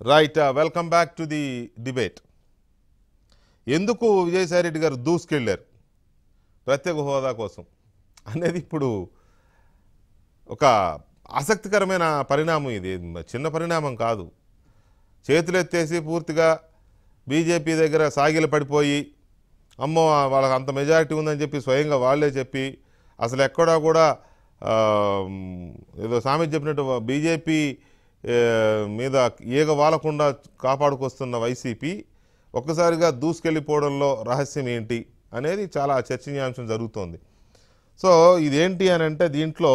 Right welcome back to the debate ఎందుకు విజయసాయి రెడ్డి గారు దూసుకెళ్ళారు ప్రత్యేక హోదా కోసం అనేది ఇప్పుడు ఒక ఆసక్తికరమైన పరిణామం ఇది చిన్న పరిణామం కాదు చేతులెత్తేసి పూర్తిగా బీజేపీ దగ్గర సాగిల పడిపోయి అమ్మో వాళ్ళకి అంత మెజారిటీ ఉందని చెప్పి స్వయంగా వాళ్ళే చెప్పి అసలు ఎక్కడా కూడా ఆ, ఏదో సామెత చెప్పినట్టు బీజేపీ ఏ, మీద ఈగ వాలకుండా కాపాడుకొస్తున్న వైసీపీ ఒక్కసారిగా దూసుకెళ్ళిపోవడంలో రహస్యం ఏంటి అనేది చాలా చర్చనీయాంశం జరుగుతోంది సో ఇదేంటి అని అంటే దీంట్లో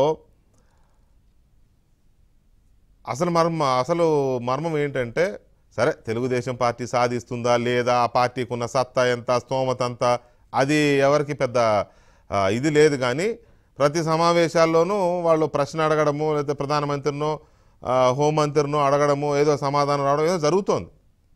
అసలు మర్మ అసలు మర్మం ఏంటంటే సరే తెలుగుదేశం పార్టీ సాధిస్తుందా లేదా ఆ పార్టీకి ఉన్న సత్తా ఎంత స్తోమత ఎంత అది ఎవరికి పెద్ద ఆ, ఇది లేదు కానీ ప్రతి సమావేశాల్లోనూ వాళ్ళు ప్రశ్న అడగడము లేదా ప్రధానమంత్రినో ఆ, హోంమంత్రినో అడగడము ఏదో సమాధానం రావడం ఏదో జరుగుతోంది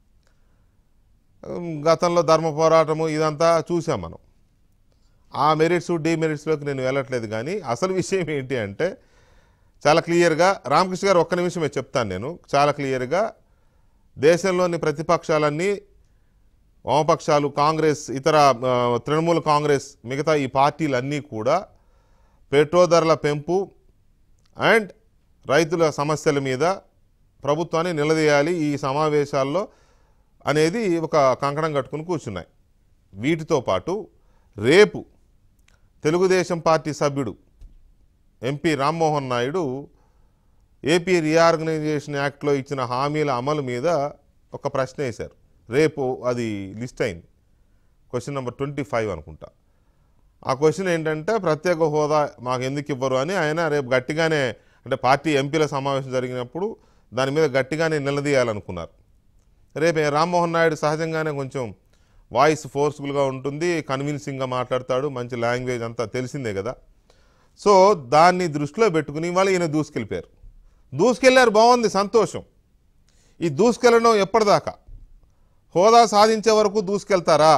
ఉమ్, గతంలో ధర్మ పోరాటము ఇదంతా చూసాం మనం ఆ మెరిట్స్ డీమెరిట్స్లోకి నేను వెళ్ళట్లేదు కానీ అసలు విషయం ఏంటి అంటే చాలా క్లియర్గా రామకృష్ణ గారు ఒక్క నిమిషమే చెప్తాను నేను చాలా క్లియర్గా దేశంలోని ప్రతిపక్షాలన్నీ వామపక్షాలు కాంగ్రెస్ ఇతర ఆ, తృణమూల కాంగ్రెస్ మిగతా ఈ పార్టీలన్నీ కూడా పెట్రోల్ ధరల పెంపు అండ్ రైతుల సమస్యల మీద ప్రభుత్వాన్ని నిలదీయాలి ఈ సమావేశాల్లో అనేది ఒక కంకణం కట్టుకుని కూర్చున్నాయి వీటితో పాటు రేపు తెలుగుదేశం పార్టీ సభ్యుడు MP Rammohan Naidu AP reorganisation యాక్ట్లో ఇచ్చిన హామీల అమలు మీద ఒక ప్రశ్న వేశారు రేపు అది లిస్ట్ అయింది క్వశ్చన్ నెంబర్ ట్వంటీ ఫైవ్ అనుకుంటా ఆ క్వశ్చన్ ఏంటంటే ప్రత్యేక హోదా మాకు ఎందుకు ఇవ్వరు అని ఆయన రేపు గట్టిగానే అంటే పార్టీ ఎంపీల సమావేశం జరిగినప్పుడు దాని మీద గట్టిగానే నిలదీయాలనుకున్నారు రేపు రామ్మోహన్ నాయుడు సహజంగానే కొంచెం వాయిస్ ఫోర్స్ఫుల్గా ఉంటుంది కన్విన్సింగ్గా మాట్లాడతాడు మంచి లాంగ్వేజ్ అంతా తెలిసిందే కదా సో దాన్ని దృష్టిలో పెట్టుకుని వాళ్ళు ఈయన దూసుకెళ్ళిపోయారు దూసుకెళ్ళారు బాగుంది సంతోషం ఈ దూసుకెళ్ళడం ఎప్పటిదాకా హోదా సాధించే వరకు దూసుకెళ్తారా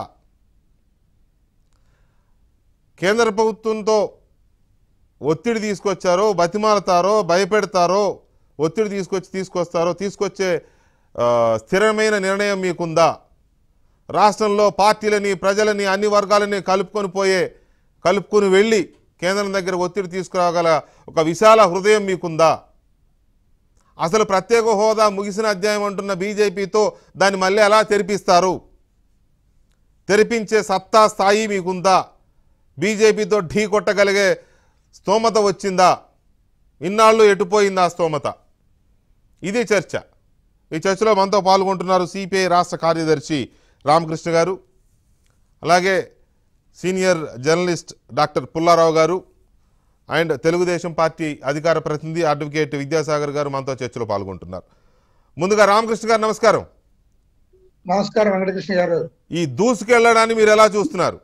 కేంద్ర ప్రభుత్వంతో ఒత్తిడి తీసుకొచ్చారో బతిమాలతారో భయపెడతారో ఒత్తిడి తీసుకొచ్చి తీసుకొస్తారో తీసుకొచ్చే ఆ, స్థిరమైన నిర్ణయం మీకుందా రాష్ట్రంలో పార్టీలని ప్రజలని అన్ని వర్గాలని కలుపుకొని పోయే కలుపుకొని వెళ్ళి కేంద్రం దగ్గర ఒత్తిడి తీసుకురాగల ఒక విశాల హృదయం మీకుందా అసలు ప్రత్యేక హోదా ముగిసిన అధ్యాయం అంటున్న బీజేపీతో దాన్ని మళ్ళీ ఎలా తెరిపిస్తారు తెరిపించే సత్తా స్థాయి మీకుందా బీజేపీతో ఢీ కొట్టగలిగే స్తోమత వచ్చిందా ఇన్నాళ్ళు ఎటుపోయిందా స్తోమత ఇది చర్చ ఈ చర్చలో మనతో పాల్గొంటున్నారు సిపిఐ రాష్ట్ర కార్యదర్శి రామకృష్ణ గారు అలాగే సీనియర్ జర్నలిస్ట్ డాక్టర్ పుల్లారావు గారు అండ్ తెలుగుదేశం పార్టీ అధికార ప్రతినిధి అడ్వకేట్ విద్యాసాగర్ గారు మనతో చర్చలో పాల్గొంటున్నారు ముందుగా రామకృష్ణ గారు నమస్కారం నమస్కారం వెంకటకృష్ణ గారు ఈ దూసుకెళ్లడాన్ని మీరు ఎలా చూస్తున్నారు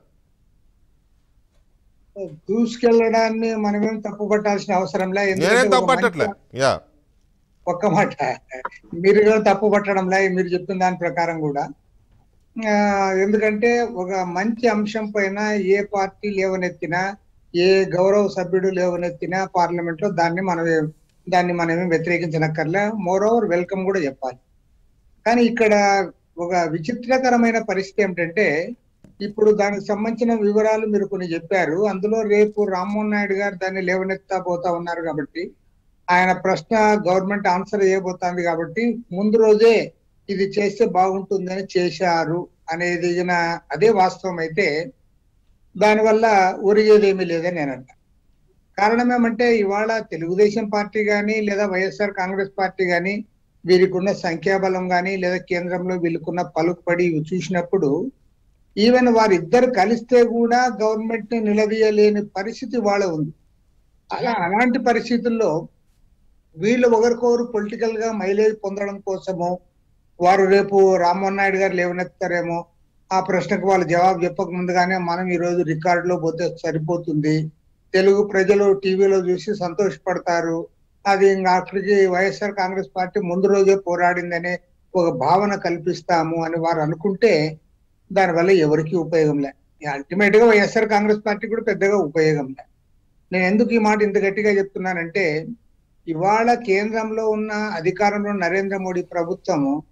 దూసుకెళ్ళడాన్ని మనమేం తప్పు పట్టాల్సిన అవసరం లే ఎందుకంటే నేనేం ఒక తప్పట్టట్లే మంచి- యా ఒక్క మాట మీరు కూడా తప్పు పట్టడం లే మీరు చెప్పిన దాని ప్రకారం కూడా ఆ, ఎందుకంటే ఒక మంచి అంశం పైన ఏ పార్టీ లేవనెత్తినా ఏ గౌరవ సభ్యుడు లేవనెత్తినా పార్లమెంట్ లో దాన్ని మనం దాన్ని మనమేం వ్యతిరేకించనక్కర్లే మోర్ ఓవర్ వెల్కమ్ కూడా చెప్పాలి కానీ ఇక్కడ ఒక విచిత్రకరమైన పరిస్థితి ఏమిటంటే ఇప్పుడు దానికి సంబంధించిన వివరాలు మీరు కొన్ని చెప్పారు అందులో రేపు రామ్మోహన్ నాయుడు గారు దాన్ని లేవనెత్తా పోతా ఉన్నారు కాబట్టి ఆయన ప్రశ్న గవర్నమెంట్ ఆన్సర్ చేయబోతోంది కాబట్టి ముందు రోజే ఇది చేస్తే బాగుంటుందని చేశారు అనేది గిన అదే వాస్తవం అయితే దానివల్ల ఒరిగేది ఏమీ లేదని నేను అంటా కారణం ఏమంటే ఇవాళ తెలుగుదేశం పార్టీ కానీ లేదా వైఎస్ఆర్ కాంగ్రెస్ పార్టీ కానీ వీరికి ఉన్న సంఖ్యాబలం కానీ లేదా కేంద్రంలో వీళ్ళకున్న పలుకుపడి ఇవి చూసినప్పుడు ఈవెన్ వారిద్దరు కలిస్తే కూడా గవర్నమెంట్ ని నిలదీయలేని పరిస్థితి వాళ్ళ ఉంది అలా అలాంటి పరిస్థితుల్లో వీళ్ళు ఒకరికొకరు పొలిటికల్ గా మైలేజ్ పొందడం కోసము వారు రేపు రామ్మోహన్ నాయుడు గారు లేవనెత్తారేమో ఆ ప్రశ్నకు వాళ్ళు జవాబు చెప్పక ముందుగానే మనం ఈ రోజు రికార్డులో పోతే సరిపోతుంది తెలుగు ప్రజలు టీవీలో చూసి సంతోషపడతారు అది ఇంకా అక్కడికి వైఎస్ఆర్ కాంగ్రెస్ పార్టీ ముందు రోజే పోరాడిందనే ఒక భావన కల్పిస్తాము అని వారు అనుకుంటే దానివల్ల ఎవరికి ఉపయోగం లే అల్టిమేట్ గా వైఎస్ఆర్ కాంగ్రెస్ పార్టీ కూడా పెద్దగా ఉపయోగం లే నేను ఎందుకు ఈ మాట ఇంత గట్టిగా చెప్తున్నానంటే ఇవాళ కేంద్రంలో ఉన్న అధికారంలో నరేంద్ర మోడీ ప్రభుత్వము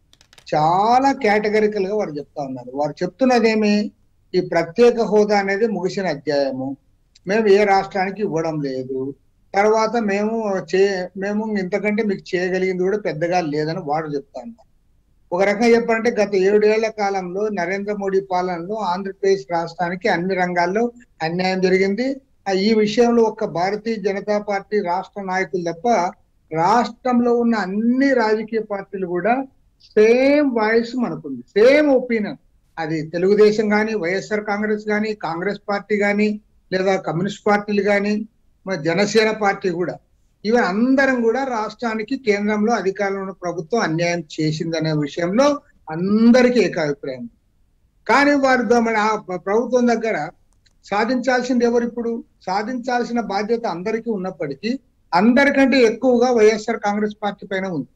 చాలా కేటగరికల్ గా వారు చెప్తా ఉన్నారు వారు చెప్తున్నదేమి ఈ ప్రత్యేక హోదా అనేది ముగిసిన అధ్యాయము మేము ఏ రాష్ట్రానికి ఇవ్వడం లేదు తర్వాత మేము చే మేము ఇంతకంటే మీకు చేయగలిగింది కూడా పెద్దగా లేదని వాడు చెప్తా ఉన్నారు ఒక రకంగా చెప్పాలంటే గత ఏడేళ్ల కాలంలో నరేంద్ర మోడీ పాలనలో ఆంధ్రప్రదేశ్ రాష్ట్రానికి అన్ని రంగాల్లో అన్యాయం జరిగింది ఆ ఈ విషయంలో ఒక్క భారతీయ జనతా పార్టీ రాష్ట్ర నాయకులు తప్ప రాష్ట్రంలో ఉన్న అన్ని రాజకీయ పార్టీలు కూడా సేమ్ వాయిస్ మనకుంది సేమ్ ఒపీనియన్ అది తెలుగుదేశం కానీ వైఎస్ఆర్ కాంగ్రెస్ కానీ కాంగ్రెస్ పార్టీ కానీ లేదా కమ్యూనిస్ట్ పార్టీలు కానీ మన జనసేన పార్టీ కూడా ఇవి అందరం కూడా రాష్ట్రానికి కేంద్రంలో అధికారంలో ఉన్న ప్రభుత్వం అన్యాయం చేసిందనే విషయంలో అందరికీ ఏకాభిప్రాయం కానీ వారు ద- మన ఆ ప్రభుత్వం దగ్గర సాధించాల్సింది ఎవరు ఇప్పుడు సాధించాల్సిన బాధ్యత అందరికీ ఉన్నప్పటికీ అందరికంటే ఎక్కువగా వైఎస్ఆర్ కాంగ్రెస్ పార్టీ పైన ఉంది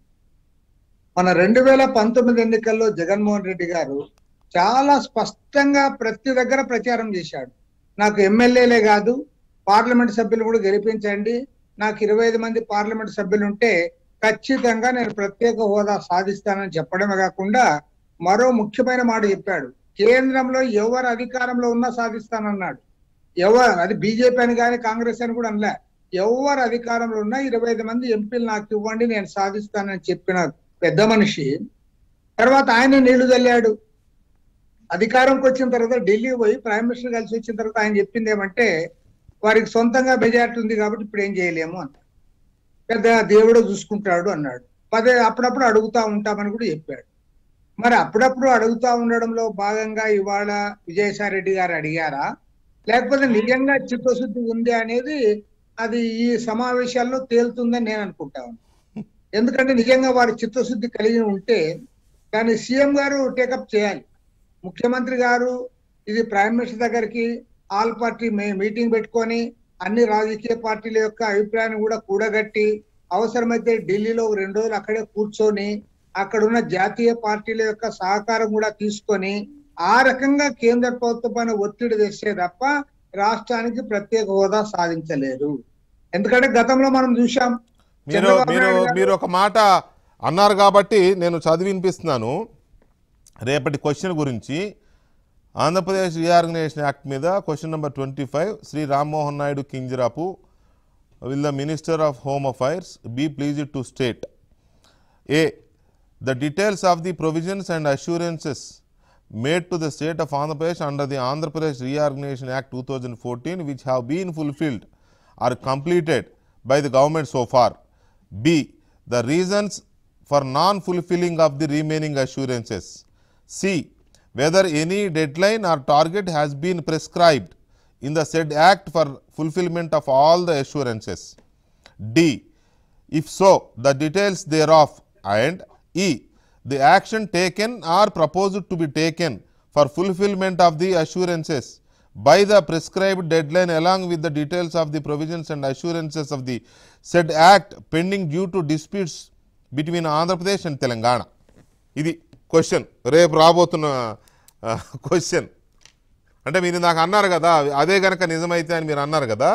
మన రెండు వేల పంతొమ్మిది ఎన్నికల్లో జగన్మోహన్ రెడ్డి గారు చాలా స్పష్టంగా ప్రతి దగ్గర ప్రచారం చేశాడు నాకు ఎమ్మెల్యేలే కాదు పార్లమెంట్ సభ్యులు కూడా గెలిపించండి నాకు ఇరవై ఐదు మంది పార్లమెంట్ సభ్యులు ఉంటే ఖచ్చితంగా నేను ప్రత్యేక హోదా సాధిస్తానని చెప్పడమే కాకుండా మరో ముఖ్యమైన మాట చెప్పాడు కేంద్రంలో ఎవరు అధికారంలో ఉన్నా సాధిస్తానన్నాడు ఎవరు అది బీజేపీ అని కానీ కాంగ్రెస్ అని కూడా అనలే ఎవరు అధికారంలో ఉన్నా ఇరవై ఐదు మంది ఎంపీలు నాకు ఇవ్వండి నేను సాధిస్తానని చెప్పిన పెద్ద మనిషి తర్వాత ఆయన నీళ్లు చల్లాడు అధికారంకి వచ్చిన తర్వాత ఢిల్లీ పోయి ప్రైమ్ మినిస్టర్ కలిసి వచ్చిన తర్వాత ఆయన చెప్పింది ఏమంటే వారికి సొంతంగా మెజార్టీ ఉంది కాబట్టి ఇప్పుడు ఏం చేయలేము అన్నాడు పెద్ద దేవుడు చూసుకుంటాడు అన్నాడు పదే అప్పుడప్పుడు అడుగుతా ఉంటామని కూడా చెప్పాడు మరి అప్పుడప్పుడు అడుగుతా ఉండడంలో భాగంగా ఇవాళ విజయసాయి రెడ్డి గారు అడిగారా లేకపోతే నిజంగా చిత్తశుద్ధి ఉంది అనేది అది ఈ సమావేశాల్లో తేలుతుందని నేను అనుకుంటాను ఎందుకంటే నిజంగా వారి చిత్తశుద్ధి కలిగి ఉంటే దాన్ని సీఎం గారు టేకప్ చేయాలి ముఖ్యమంత్రి గారు ఇది ప్రైమ్ మినిస్టర్ దగ్గరికి ఆల్ పార్టీ మీటింగ్ పెట్టుకొని అన్ని రాజకీయ పార్టీల యొక్క అభిప్రాయాన్ని కూడా కూడగట్టి అవసరమైతే ఢిల్లీలో ఒక రెండు రోజులు అక్కడే కూర్చొని అక్కడ ఉన్న జాతీయ పార్టీల యొక్క సహకారం కూడా తీసుకొని ఆ రకంగా కేంద్ర ప్రభుత్వం పైన ఒత్తిడి తెస్తే తప్ప రాష్ట్రానికి ప్రత్యేక హోదా సాధించలేరు ఎందుకంటే గతంలో మనం చూసాం మీరు చంద్రబాబు మీరు నాయుడు గారు- మీరు ఒక మాట అన్నారు కాబట్టి నేను చదివి వినిపిస్తున్నాను రేపటి క్వశ్చన్ గురించి ఆంధ్రప్రదేశ్ రీఆర్గనైజేషన్ యాక్ట్ మీద question number twenty five Shri Rammohan Naidu Kinjarapu will the minister of home affairs be pleased to state A. The details of the provisions and assurances made to the state of Andhra Pradesh under the Andhra Pradesh Reorganization Act 2014 which have been fulfilled are completed by the government so far. B. The reasons for non-fulfilling of the remaining assurances. C. Whether any deadline or target has been prescribed in the said act for fulfillment of all the assurances. D. If so, the details thereof and E. The action taken or proposed to be taken for fulfillment of the assurances by the prescribed deadline along with the details of the provisions and assurances of the said act pending due to disputes between Andhra Pradesh and Telangana. ఇది question రేపు రాబోతున్న question అంటే మీరు నాకు అన్నారు కదా అదే గనక నిజమైతే అని మీరు అన్నారు కదా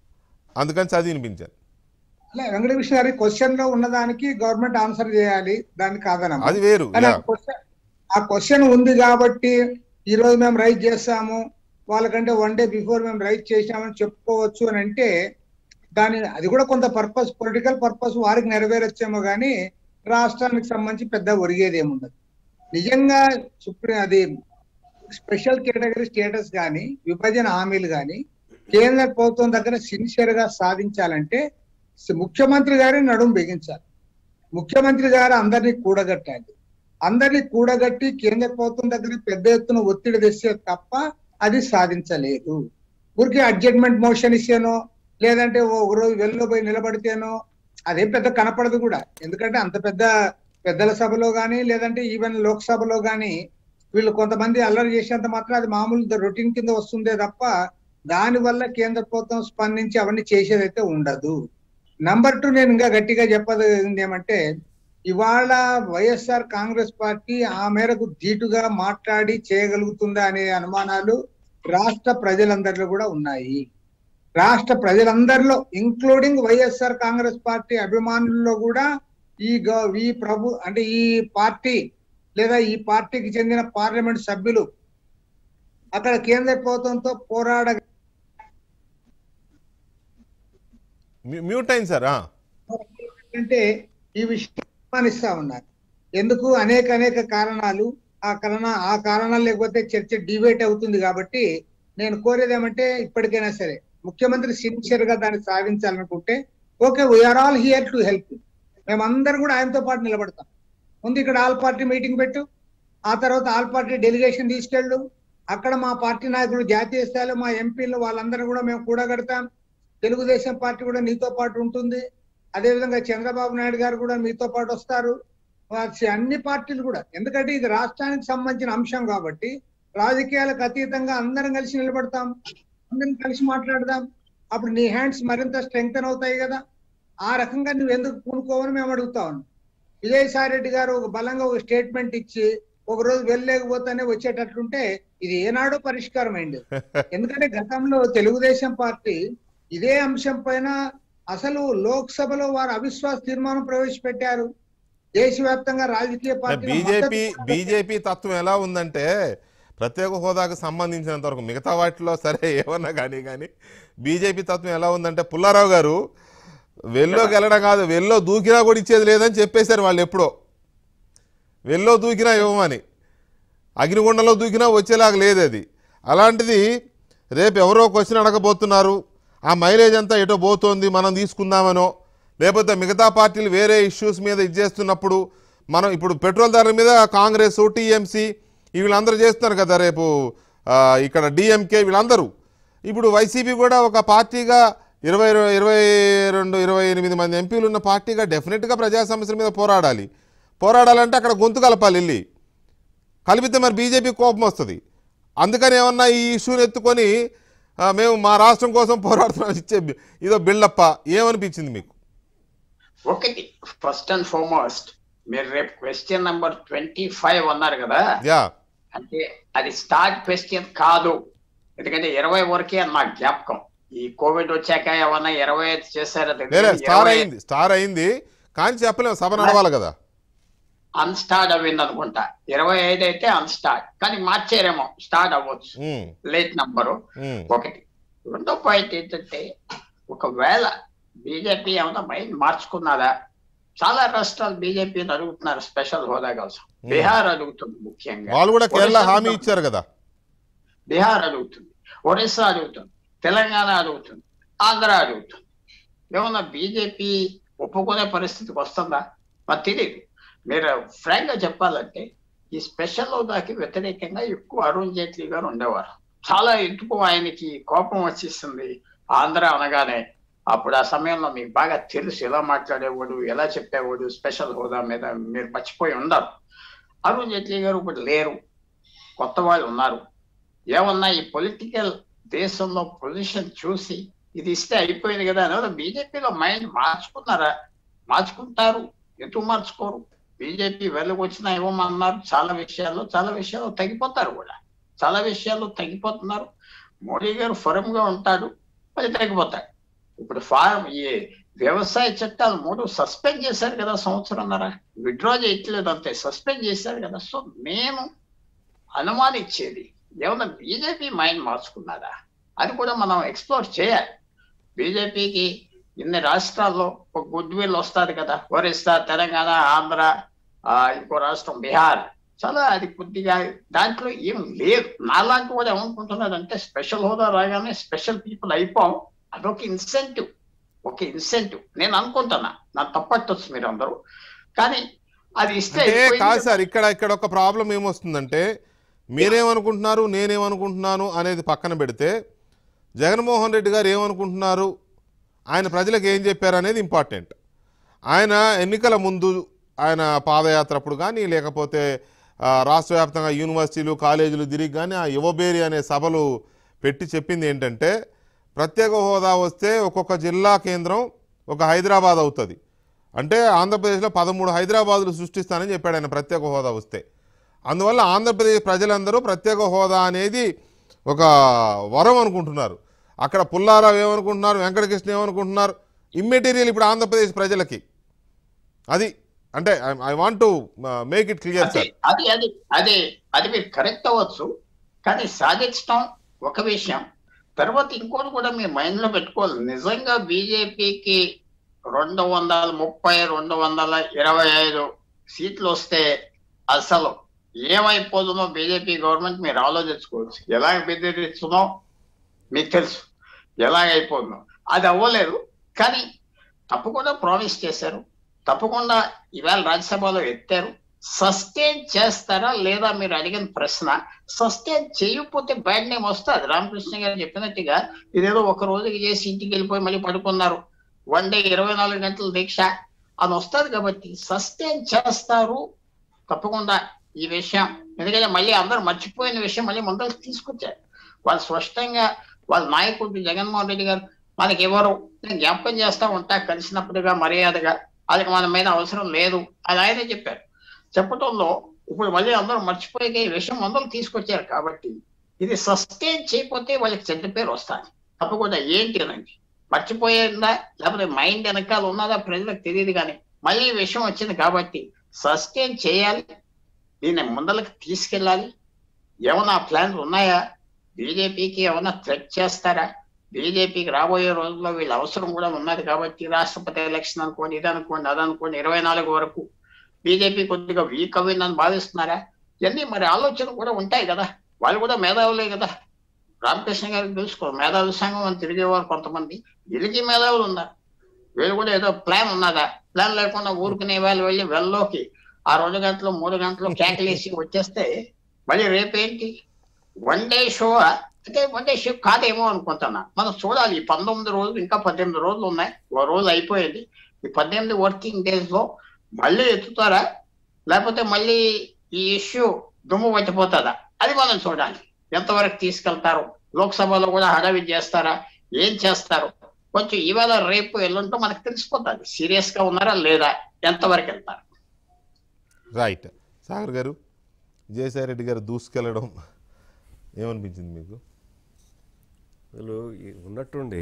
అందుకని చదివి వినిపించాను అలా వెంకటకృష్ణ గారి క్వశ్చన్ లో ఉన్నదానికి గవర్నమెంట్ ఆన్సర్ చేయాలి దాన్ని కాదనమ్మా అది వేరు కానీ ఆ యా. క్వశ్చన్ ఆ క్వశ్చన్ ఉంది కాబట్టి ఈ రోజు మేము రైట్ చేస్తాము వాళ్ళకంటే వన్ డే బిఫోర్ మేము రైట్ చేసామని చెప్పుకోవచ్చు అని అంటే దాని అది కూడా కొంత పర్పస్ పొలిటికల్ పర్పస్ వారికి నెరవేరొచ్చేమో కానీ రాష్ట్రానికి సంబంధించి పెద్ద ఒరిగేది ఏముండదు నిజంగా సుప్రీం అది స్పెషల్ కేటగిరీ స్టేటస్ కానీ విభజన హామీలు కానీ కేంద్ర ప్రభుత్వం దగ్గర సిన్సియర్ గా సాధించాలంటే ముఖ్యమంత్రి గారి నడుము బిగించాలి ముఖ్యమంత్రి గారు అందరినీ కూడగట్టాలి అందరినీ కూడగట్టి కేంద్ర ప్రభుత్వం దగ్గర పెద్ద ఎత్తున ఒత్తిడి తెస్తే తప్ప అది సాధించలేదు ఊరికి అడ్జస్ట్మెంట్ మోషన్ ఇస్తేనో లేదంటే ఓ ఒక రోజు వెళ్ళలో పోయి నిలబడితేనో అదేం పెద్ద కనపడదు కూడా ఎందుకంటే అంత పెద్ద పెద్దల సభలో కానీ లేదంటే ఈవెన్ లోక్సభలో కానీ వీళ్ళు కొంతమంది అల్లరి చేసేంత మాత్రం అది మామూలు రొటీన్ కింద వస్తుందే తప్ప దాని వల్ల కేంద్ర ప్రభుత్వం స్పందించి అవన్నీ చేసేదైతే ఉండదు నంబర్ టూ నేను ఇంకా గట్టిగా చెప్పదగింది ఏమంటే ఇవాళ వైఎస్ఆర్ కాంగ్రెస్ పార్టీ ఆ మేరకు ధీటుగా మాట్లాడి చేయగలుగుతుందా అనే అనుమానాలు రాష్ట్ర ప్రజలందరిలో కూడా ఉన్నాయి రాష్ట్ర ప్రజలందరిలో ఇంక్లూడింగ్ వైఎస్ఆర్ కాంగ్రెస్ పార్టీ అభిమానుల్లో కూడా ఈ గ- ఈ ప్రభు అంటే ఈ పార్టీ లేదా ఈ పార్టీకి చెందిన పార్లమెంట్ సభ్యులు అక్కడ కేంద్ర ప్రభుత్వంతో పోరాడ మ్యూ- మ్యూట్ అయింది సార్ ఆ. అంటే ఈ విషయం అనుమానిస్తా ఉన్నారు ఎందుకు అనేక అనేక కారణాలు ఆ కారణ ఆ కారణాలు లేకపోతే చర్చ డిబేట్ అవుతుంది కాబట్టి నేను కోరేది ఏమంటే ఇప్పటికైనా సరే ముఖ్యమంత్రి సిన్సియర్ గా దాన్ని సాధించాలనుకుంటే okay we're all here to help మేమందరం కూడా ఆయనతో పాటు నిలబడతాం ముందు ఇక్కడ ఆల్ పార్టీ మీటింగ్ పెట్టు ఆ తర్వాత ఆల్ పార్టీ డెలిగేషన్ తీసుకెళ్ళు అక్కడ మా పార్టీ నాయకులు జాతీయ స్థాయిలో మా ఎంపీలు వాళ్ళందరూ కూడా మేము కూడగడతాం తెలుగుదేశం పార్టీ కూడా నీతో పాటు ఉంటుంది అదేవిధంగా చంద్రబాబు నాయుడు గారు కూడా మీతో పాటు వస్తారు వారి అన్ని పార్టీలు కూడా ఎందుకంటే ఇది రాష్ట్రానికి సంబంధించిన అంశం కాబట్టి రాజకీయాలకు అతీతంగా అందరం కలిసి నిలబడతాం అందరం కలిసి మాట్లాడదాం అప్పుడు నీ హ్యాండ్స్ మరింత స్ట్రెంగ్తన్ అవుతాయి కదా ఆ రకంగా నువ్వు ఎందుకు పూనుకోవని మేము అడుగుతా ఉన్నాం విజయసాయి రెడ్డి గారు ఒక బలంగా ఒక స్టేట్మెంట్ ఇచ్చి ఒక రోజు వెళ్ళలేకపోతేనే వచ్చేటట్లుంటే ఇది ఏనాడో పరిష్కారం అయింది ఎందుకంటే గతంలో తెలుగుదేశం పార్టీ ఇదే అంశం పైన అసలు లోక్సభలో వారు అవిశ్వాస తీర్మానం ప్రవేశపెట్టారు దేశవ్యాప్తంగా రాజకీయ పార్టీల బీజేపీ మద్దతు బీజేపీ తత్వం ఎలా ఉందంటే ప్రత్యేక హోదాకు సంబంధించినంత వరకు మిగతా వాటిలో సరే ఏమన్నా కానీ కానీ బీజేపీ తత్వం ఎలా ఉందంటే పుల్లారావు గారు వెల్లోకి వెళ్ళడం కాదు వెల్లో దూకినా కూడా ఇచ్చేది లేదని చెప్పేశారు వాళ్ళు ఎప్పుడో వెల్లో దూకినా ఇవ్వమని అగ్నిగుండంలో దూకినా వచ్చేలాగా లేదు అది అలాంటిది రేపు ఎవరో క్వశ్చన్ అడగబోతున్నారు ఆ మైలేజ్ అంతా ఎటో పోతోంది మనం తీసుకుందామనో లేకపోతే మిగతా పార్టీలు వేరే ఇష్యూస్ మీద ఇచ్చేస్తున్నప్పుడు మనం ఇప్పుడు పెట్రోల్ ధరల మీద కాంగ్రెస్ టీఎంసీ వీళ్ళందరూ చేస్తున్నారు కదా రేపు ఆ, ఇక్కడ డిఎంకే వీళ్ళందరూ ఇప్పుడు వైసీపీ కూడా ఒక పార్టీగా ఇరవై రో- ఇరవై రెండు ఇరవై ఎనిమిది మంది ఎంపీలు ఉన్న పార్టీగా డెఫినెట్గా ప్రజా సమస్యల మీద పోరాడాలి పోరాడాలంటే అక్కడ గొంతు కలపాలి వెళ్ళి కలిపితే మరి బీజేపీ కోపం వస్తుంది అందుకని ఏమన్నా ఈ ఇష్యూని ఎత్తుకొని ఆ, మేము మా రాష్ట్రం కోసం పోరాడుతున్నాం ఇచ్చే ఇదో బిల్డప్ప ఏమనిపించింది మీకు ఒకటి ఫస్ట్ అండ్ ఫార్మోస్ట్ మీరు రేపు క్వశ్చన్ నెంబర్ ట్వంటీ ఫైవ్ అన్నారు కదా యా అంటే అది స్టార్ట్ క్వశ్చన్ కాదు ఎందుకంటే ఇరవై వరకే అని నాకు జ్ఞాపకం ఈ కోవిడ్ వచ్చాక ఏమన్నా ఇరవై ఐదు చేశారో లేదా స్టార్ అయింది స్టార్ అయింది కానీ చెప్పలేము సభ నడవాలి కదా అన్స్టార్ట్ అవ్వింది అనుకుంటా ఇరవై ఐదు అయితే అన్స్టార్ట్ కానీ మార్చారేమో స్టార్ట్ అవ్వచ్చు ఉమ్, లేట్ నంబరు ఉమ్, ఒకటి రెండో పాయింట్ ఏంటంటే ఒకవేళ బీజేపీ ఏమైనా మైండ్ మార్చుకున్నదా చాలా రాష్ట్రాలు బీజేపీని అడుగుతున్నారు స్పెషల్ హోదా కోసం బీహార్ అడుగుతుంది ముఖ్యంగా వాళ్ళు కూడా కేరళ ఒడిశా హామీ ఇచ్చారు కదా బీహార్ అడుగుతుంది ఒడిస్సా అడుగుతుంది తెలంగాణ అడుగుతుంది ఆంధ్ర అడుగుతుంది ఏమన్నా బీజేపీ ఒప్పుకునే పరిస్థితికి వస్తుందా మరి తెలియదు మీరు ఫ్రాంక్ గా చెప్పాలంటే ఈ స్పెషల్ హోదాకి వ్యతిరేకంగా ఎక్కువ అరుణ్ జైట్లీ గారు ఉండేవారు చాలా ఎందుకు ఆయనకి కోపం వచ్చేస్తుంది ఆంధ్ర అనగానే అప్పుడు ఆ సమయంలో మీకు బాగా తెలుసు ఎలా మాట్లాడేవాడు ఎలా చెప్పేవాడు స్పెషల్ హోదా మీద మీరు మర్చిపోయి ఉండరు అరుణ్ జైట్లీ గారు ఇప్పుడు లేరు కొత్త వాళ్ళు ఉన్నారు ఏమన్నా ఈ పొలిటికల్ దేశంలో పొజిషన్ చూసి ఇది ఇస్తే అయిపోయింది కదా అని బీజేపీలో మైండ్ మార్చుకున్నారా మార్చుకుంటారు ఎందుకు మార్చుకోరు బీజేపీ వెళ్ళకొచ్చినా ఇవ్వమన్నారు చాలా విషయాల్లో చాలా విషయాల్లో తగ్గిపోతారు కూడా చాలా విషయాల్లో తగ్గిపోతున్నారు మోడీ గారు ఫరం గా ఉంటాడు మరి తగ్గిపోతాడు ఇప్పుడు ఫారం ఈ వ్యవసాయ చట్టాలు మూడు సస్పెండ్ చేశారు కదా సంవత్సరంన్నర విత్డ్రా చేయట్లేదు అంతే సస్పెండ్ చేశారు కదా సో మేము అనుమానించేది ఏమన్నా బీజేపీ మైండ్ మార్చుకున్నదా అది కూడా మనం ఎక్స్ప్లోర్ చేయాలి బీజేపీకి ఇన్ని రాష్ట్రాల్లో ఒక గుడ్ విల్ వస్తుంది కదా ఒరిస్సా తెలంగాణ ఆంధ్ర ఆ, ఇంకో రాష్ట్రం బీహార్ చాలా అది కొద్దిగా దాంట్లో ఏం లేదు నాలాంటి కూడా ఏమనుకుంటున్నాడంటే స్పెషల్ హోదా రాగానే స్పెషల్ పీపుల్ అయిపోం అదొక ఇన్సెంటివ్ ఒక ఇన్సెంటివ్ నేను అనుకుంటున్నా నా తప్పట్టొచ్చు మీరు అందరూ కానీ అది ఇస్తే అంటే అయిపోయింది కాదు కదా. సార్ ఇక్కడ ఇక్కడ ఒక ప్రాబ్లం ఏమొస్తుందంటే మీరేమనుకుంటున్నారు నేనేమనుకుంటున్నాను అనేది పక్కన పెడితే జగన్మోహన్ రెడ్డి గారు ఏమనుకుంటున్నారు ఆయన ప్రజలకు ఏం చెప్పారు అనేది ఇంపార్టెంట్ ఆయన ఎన్నికల ముందు ఆయన పాదయాత్ర అప్పుడు కానీ లేకపోతే ఆ, రాష్ట్ర వ్యాప్తంగా యూనివర్సిటీలు కాలేజీలు తిరిగి కానీ ఆ యువబేరి అనే సభలు పెట్టి చెప్పింది ఏంటంటే ప్రత్యేక హోదా వస్తే ఒక్కొక్క జిల్లా కేంద్రం ఒక హైదరాబాద్ అవుతుంది అంటే ఆంధ్రప్రదేశ్లో పదమూడు హైదరాబాదులు సృష్టిస్తానని చెప్పాడు ఆయన ప్రత్యేక హోదా వస్తే అందువల్ల ఆంధ్రప్రదేశ్ ప్రజలందరూ ప్రత్యేక హోదా అనేది ఒక వరం అనుకుంటున్నారు అక్కడ పుల్లారావు ఏమనుకుంటున్నారు వెంకటకృష్ణ ఏమనుకుంటున్నారు ఇమ్మెటీరియల్ ఇప్పుడు ఆంధ్రప్రదేశ్ ప్రజలకి అది అంటే I want to make it clear అదే సార్ అది అది అదే అది మీరు కరెక్ట్ అవ్వచ్చు కానీ సాధించడం ఒక విషయం తర్వాత ఇంకోటి కూడా మీ మైండ్ లో పెట్టుకోవాలి నిజంగా బీజేపీకి రెండు వందల ముప్పై రెండు వందల ఇరవై ఐదు సీట్లు వస్తే అసలు ఏమైపోతుందో బీజేపీ గవర్నమెంట్ మీరు ఆలోచించుకోవచ్చు ఎలా బెదిరిస్తుందో మీకు తెలుసు ఎలా అయిపోతుందో అది అవ్వలేదు కానీ తప్పకుండా ప్రామిస్ చేశారు తప్పకుండా ఇవాళ రాజ్యసభలో ఎత్తారు సస్టైన్ చేస్తారా లేదా మీరు అడిగిన ప్రశ్న సస్టైన్ చేయకపోతే బ్యాడ్ నేమ్ వస్తుంది రామకృష్ణ గారు చెప్పినట్టుగా ఇదేదో ఒక రోజుకి చేసి ఇంటికి వెళ్ళిపోయి మళ్ళీ పడుకున్నారు వన్ డే ఇరవై నాలుగు గంటల దీక్ష అని వస్తుంది కాబట్టి సస్టైన్ చేస్తారు తప్పకుండా ఈ విషయం ఎందుకంటే మళ్ళీ అందరూ మర్చిపోయిన విషయం మళ్ళీ ముందరకు తీసుకొచ్చారు వాళ్ళు స్పష్టంగా వాళ్ళ నాయకుడు జగన్మోహన్ రెడ్డి గారు మనకి ఎవరు నేను జ్ఞాపకం చేస్తా ఉంటా కలిసినప్పుడుగా మర్యాదగా వాళ్ళకి మన మీద అవసరం లేదు అది ఆయనే చెప్పారు చెప్పడంలో ఇప్పుడు మళ్ళీ అందరూ మర్చిపోయే ఈ విషయం అందరూ తీసుకొచ్చారు కాబట్టి ఇది సస్టైన్ చేయకపోతే వాళ్ళకి చెడ్డ పేరు వస్తుంది తప్పకుండా ఏంటి అనండి మర్చిపోయిందా లేకపోతే మైండ్ వెనకాల ఉన్నదా ప్రజలకు తెలియదు కానీ మళ్ళీ ఈ విషయం వచ్చింది కాబట్టి సస్టైన్ చేయాలి దీన్ని ముందలకు తీసుకెళ్ళాలి ఏమైనా ప్లాన్స్ ఉన్నాయా బీజేపీకి ఏమైనా థ్రెట్ చేస్తారా బీజేపీకి రాబోయే రోజుల్లో వీళ్ళ అవసరం కూడా ఉన్నది కాబట్టి రాష్ట్రపతి ఎలక్షన్ అనుకోండి ఇది అనుకోండి అది అనుకోండి ఇరవై నాలుగు వరకు బీజేపీ కొద్దిగా వీక్ అయిందని భావిస్తున్నారా ఇవన్నీ మరి ఆలోచనలు కూడా ఉంటాయి కదా వాళ్ళు కూడా మేధావులే కదా రామకృష్ణ గారికి తెలుసుకో మేధావుల సంఘం అని తిరిగేవారు కొంతమంది వీళ్ళకి మేధావులు ఉన్నారు వీళ్ళు కూడా ఏదో ప్లాన్ ఉన్నదా ప్లాన్ లేకుండా ఊరుకునే వాళ్ళు వెళ్ళి వెళ్ళలోకి ఆ రెండు గంటలు మూడు గంటలు కేకలేసి వచ్చేస్తే మళ్ళీ రేపేంటి వన్ డే షో అంటే వన్ డే షో కాదేమో అనుకుంటున్నా మనం చూడాలి ఈ పంతొమ్మిది రోజులు ఇంకా పద్దెనిమిది రోజులు ఉన్నాయి ఓ రోజు అయిపోయింది ఈ పద్దెనిమిది వర్కింగ్ డేస్ లో మళ్ళీ ఎత్తుతారా లేకపోతే మళ్ళీ ఈ ఇష్యూ దుమ్ము పట్టిపోతుందా అది మనం చూడాలి ఎంతవరకు తీసుకెళ్తారు లోక్సభలో కూడా హడావిడి చేస్తారా ఏం చేస్తారు కొంచెం ఇవాళ రేపు ఎల్లుంటో మనకు తెలిసిపోతుంది సీరియస్ గా ఉన్నారా లేదా ఎంతవరకు వెళ్తారు రైట్ సాగర్ గారు విజయసాయి రెడ్డి గారు దూసుకెళ్ళడం ఏమనిపించింది మీకు వీళ్ళు ఈ ఉన్నట్టుండి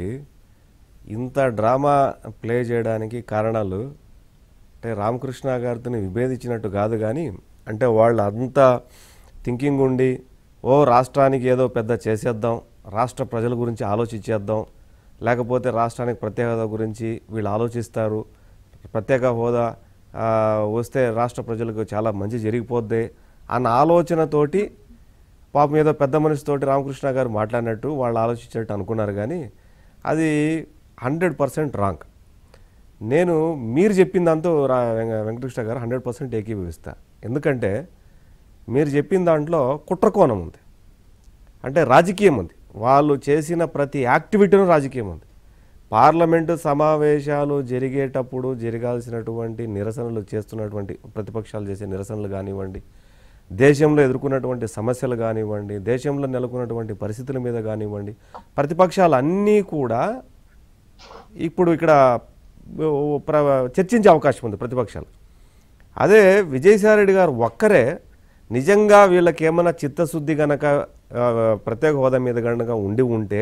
ఇంత డ్రామా ప్లే చేయడానికి కారణాలు అంటే రామకృష్ణ గారితో విభేదించినట్టు కాదు కానీ అంటే వాళ్ళు అంత థింకింగ్ ఉండి ఓ రాష్ట్రానికి ఏదో పెద్ద చేసేద్దాం రాష్ట్ర ప్రజల గురించి ఆలోచించేద్దాం లేకపోతే రాష్ట్రానికి ప్రత్యేక హోదా గురించి వీళ్ళు ఆలోచిస్తారు ప్రత్యేక హోదా ఆ, వస్తే రాష్ట్ర ప్రజలకు చాలా మంచి జరిగిపోద్ది అన్న ఆలోచనతోటి పాపం ఏదో పెద్ద మనిషితోటి రామకృష్ణ గారు మాట్లాడినట్టు వాళ్ళు ఆలోచించినట్టు అనుకున్నారు కానీ అది హండ్రెడ్ పర్సెంట్ రాంగ్ నేను మీరు చెప్పిన దాంతో రా వెంక- వెంకటకృష్ణ గారు హండ్రెడ్ పర్సెంట్ ఏకీభవిస్తా ఎందుకంటే మీరు చెప్పిన దాంట్లో కుట్రకోణం ఉంది అంటే రాజకీయం ఉంది వాళ్ళు చేసిన ప్రతి యాక్టివిటీను రాజకీయం ఉంది పార్లమెంటు సమావేశాలు జరిగేటప్పుడు జరగాల్సినటువంటి నిరసనలు చేస్తున్నటువంటి ప్రతిపక్షాలు చేసే నిరసనలు కానివ్వండి దేశంలో ఎదుర్కొన్నటువంటి సమస్యలు కానివ్వండి దేశంలో నెలకొన్నటువంటి పరిస్థితుల మీద కానివ్వండి ప్రతిపక్షాలు అన్నీ కూడా ఇప్పుడు ఇక్కడ ఓ, ప్ర చర్చించే అవకాశం ఉంది ప్రతిపక్షాలు అదే విజయసాయిరెడ్డి గారు ఒక్కరే నిజంగా వీళ్ళకి ఏమైనా చిత్తశుద్ధి గనక ఆ, ప్రత్యేక హోదా మీద గనక ఉండి ఉంటే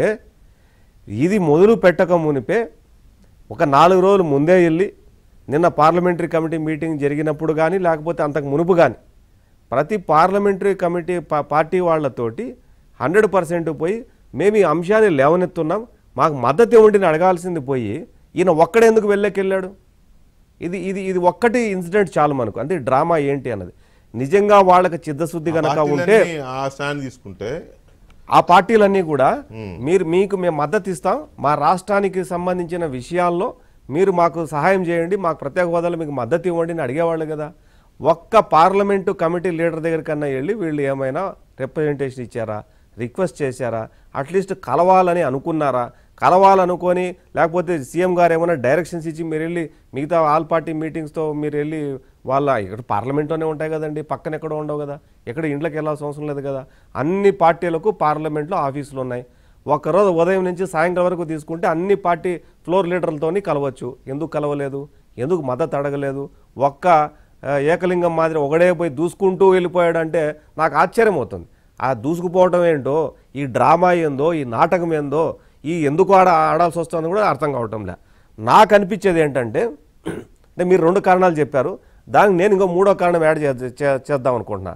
ఇది మొదలు పెట్టక మునిపే ఒక నాలుగు రోజులు ముందే వెళ్ళి నిన్న పార్లమెంటరీ కమిటీ మీటింగ్ జరిగినప్పుడు కానీ లేకపోతే అంతకు మునుపు కానీ ప్రతి పార్లమెంటరీ కమిటీ పా- పార్టీ వాళ్ళతోటి హండ్రెడ్ పర్సెంట్ పోయి మేము ఈ అంశాన్ని లేవనెత్తున్నాం మాకు మద్దతు ఇవ్వండి అడగాల్సింది పోయి ఈయన ఒక్కడెందుకు వెళ్ళకెళ్ళాడు ఇది ఇది ఇది ఒక్కటి ఇన్సిడెంట్ చాలు మనకు అంటే డ్రామా ఏంటి అన్నది నిజంగా వాళ్ళకి చిత్తశుద్ధి కనుక ఉంటే పార్టీలన్నీ ఆ స్టాండ్ తీసుకుంటే ఆ పార్టీలన్నీ కూడా మీరు మీకు మేము మద్దతు ఇస్తాం మా రాష్ట్రానికి సంబంధించిన విషయాల్లో మీరు మాకు సహాయం చేయండి మాకు ప్రత్యేక హోదాలో మీకు మద్దతు ఇవ్వండి అని అడిగేవాళ్ళు కదా ఒక్క పార్లమెంటు కమిటీ లీడర్ దగ్గర కన్నా వెళ్ళి వీళ్ళు ఏమైనా రిప్రజెంటేషన్ ఇచ్చారా రిక్వెస్ట్ చేశారా అట్లీస్ట్ కలవాలని అనుకున్నారా కలవాలనుకొని లేకపోతే సీఎం గారు ఏమైనా డైరెక్షన్స్ ఇచ్చి మీరు వెళ్ళి మిగతా ఆల్ పార్టీ మీటింగ్స్తో మీరు వెళ్ళి వాళ్ళ ఇక్కడ పార్లమెంట్లోనే ఉంటాయి కదండి పక్కన ఎక్కడో ఉండవు కదా ఎక్కడ ఇంట్లోకి వెళ్ళాల్సిన అవసరం లేదు కదా అన్ని పార్టీలకు పార్లమెంట్లో ఆఫీసులు ఉన్నాయి ఒక్కరోజు ఉదయం నుంచి సాయంత్రం వరకు తీసుకుంటే అన్ని పార్టీ ఫ్లోర్ లీడర్లతోని కలవచ్చు ఎందుకు కలవలేదు ఎందుకు మద్దతు అడగలేదు ఒక్క ఆ, ఏకలింగం మాదిరి ఒకడే పోయి దూసుకుంటూ వెళ్ళిపోయాడంటే నాకు ఆశ్చర్యం అవుతుంది ఆ దూసుకుపోవడం ఏంటో ఈ డ్రామా ఏందో ఈ నాటకం ఏందో ఈ ఎందుకు ఆడ ఆడాల్సి వస్తుందో కూడా అర్థం కావటంలే నాకు అనిపించేది ఏంటంటే అంటే మీరు రెండు కారణాలు చెప్పారు దానికి నేను ఇంకో మూడో కారణం యాడ్ చే- చే- చేద్దాం అనుకుంటున్నా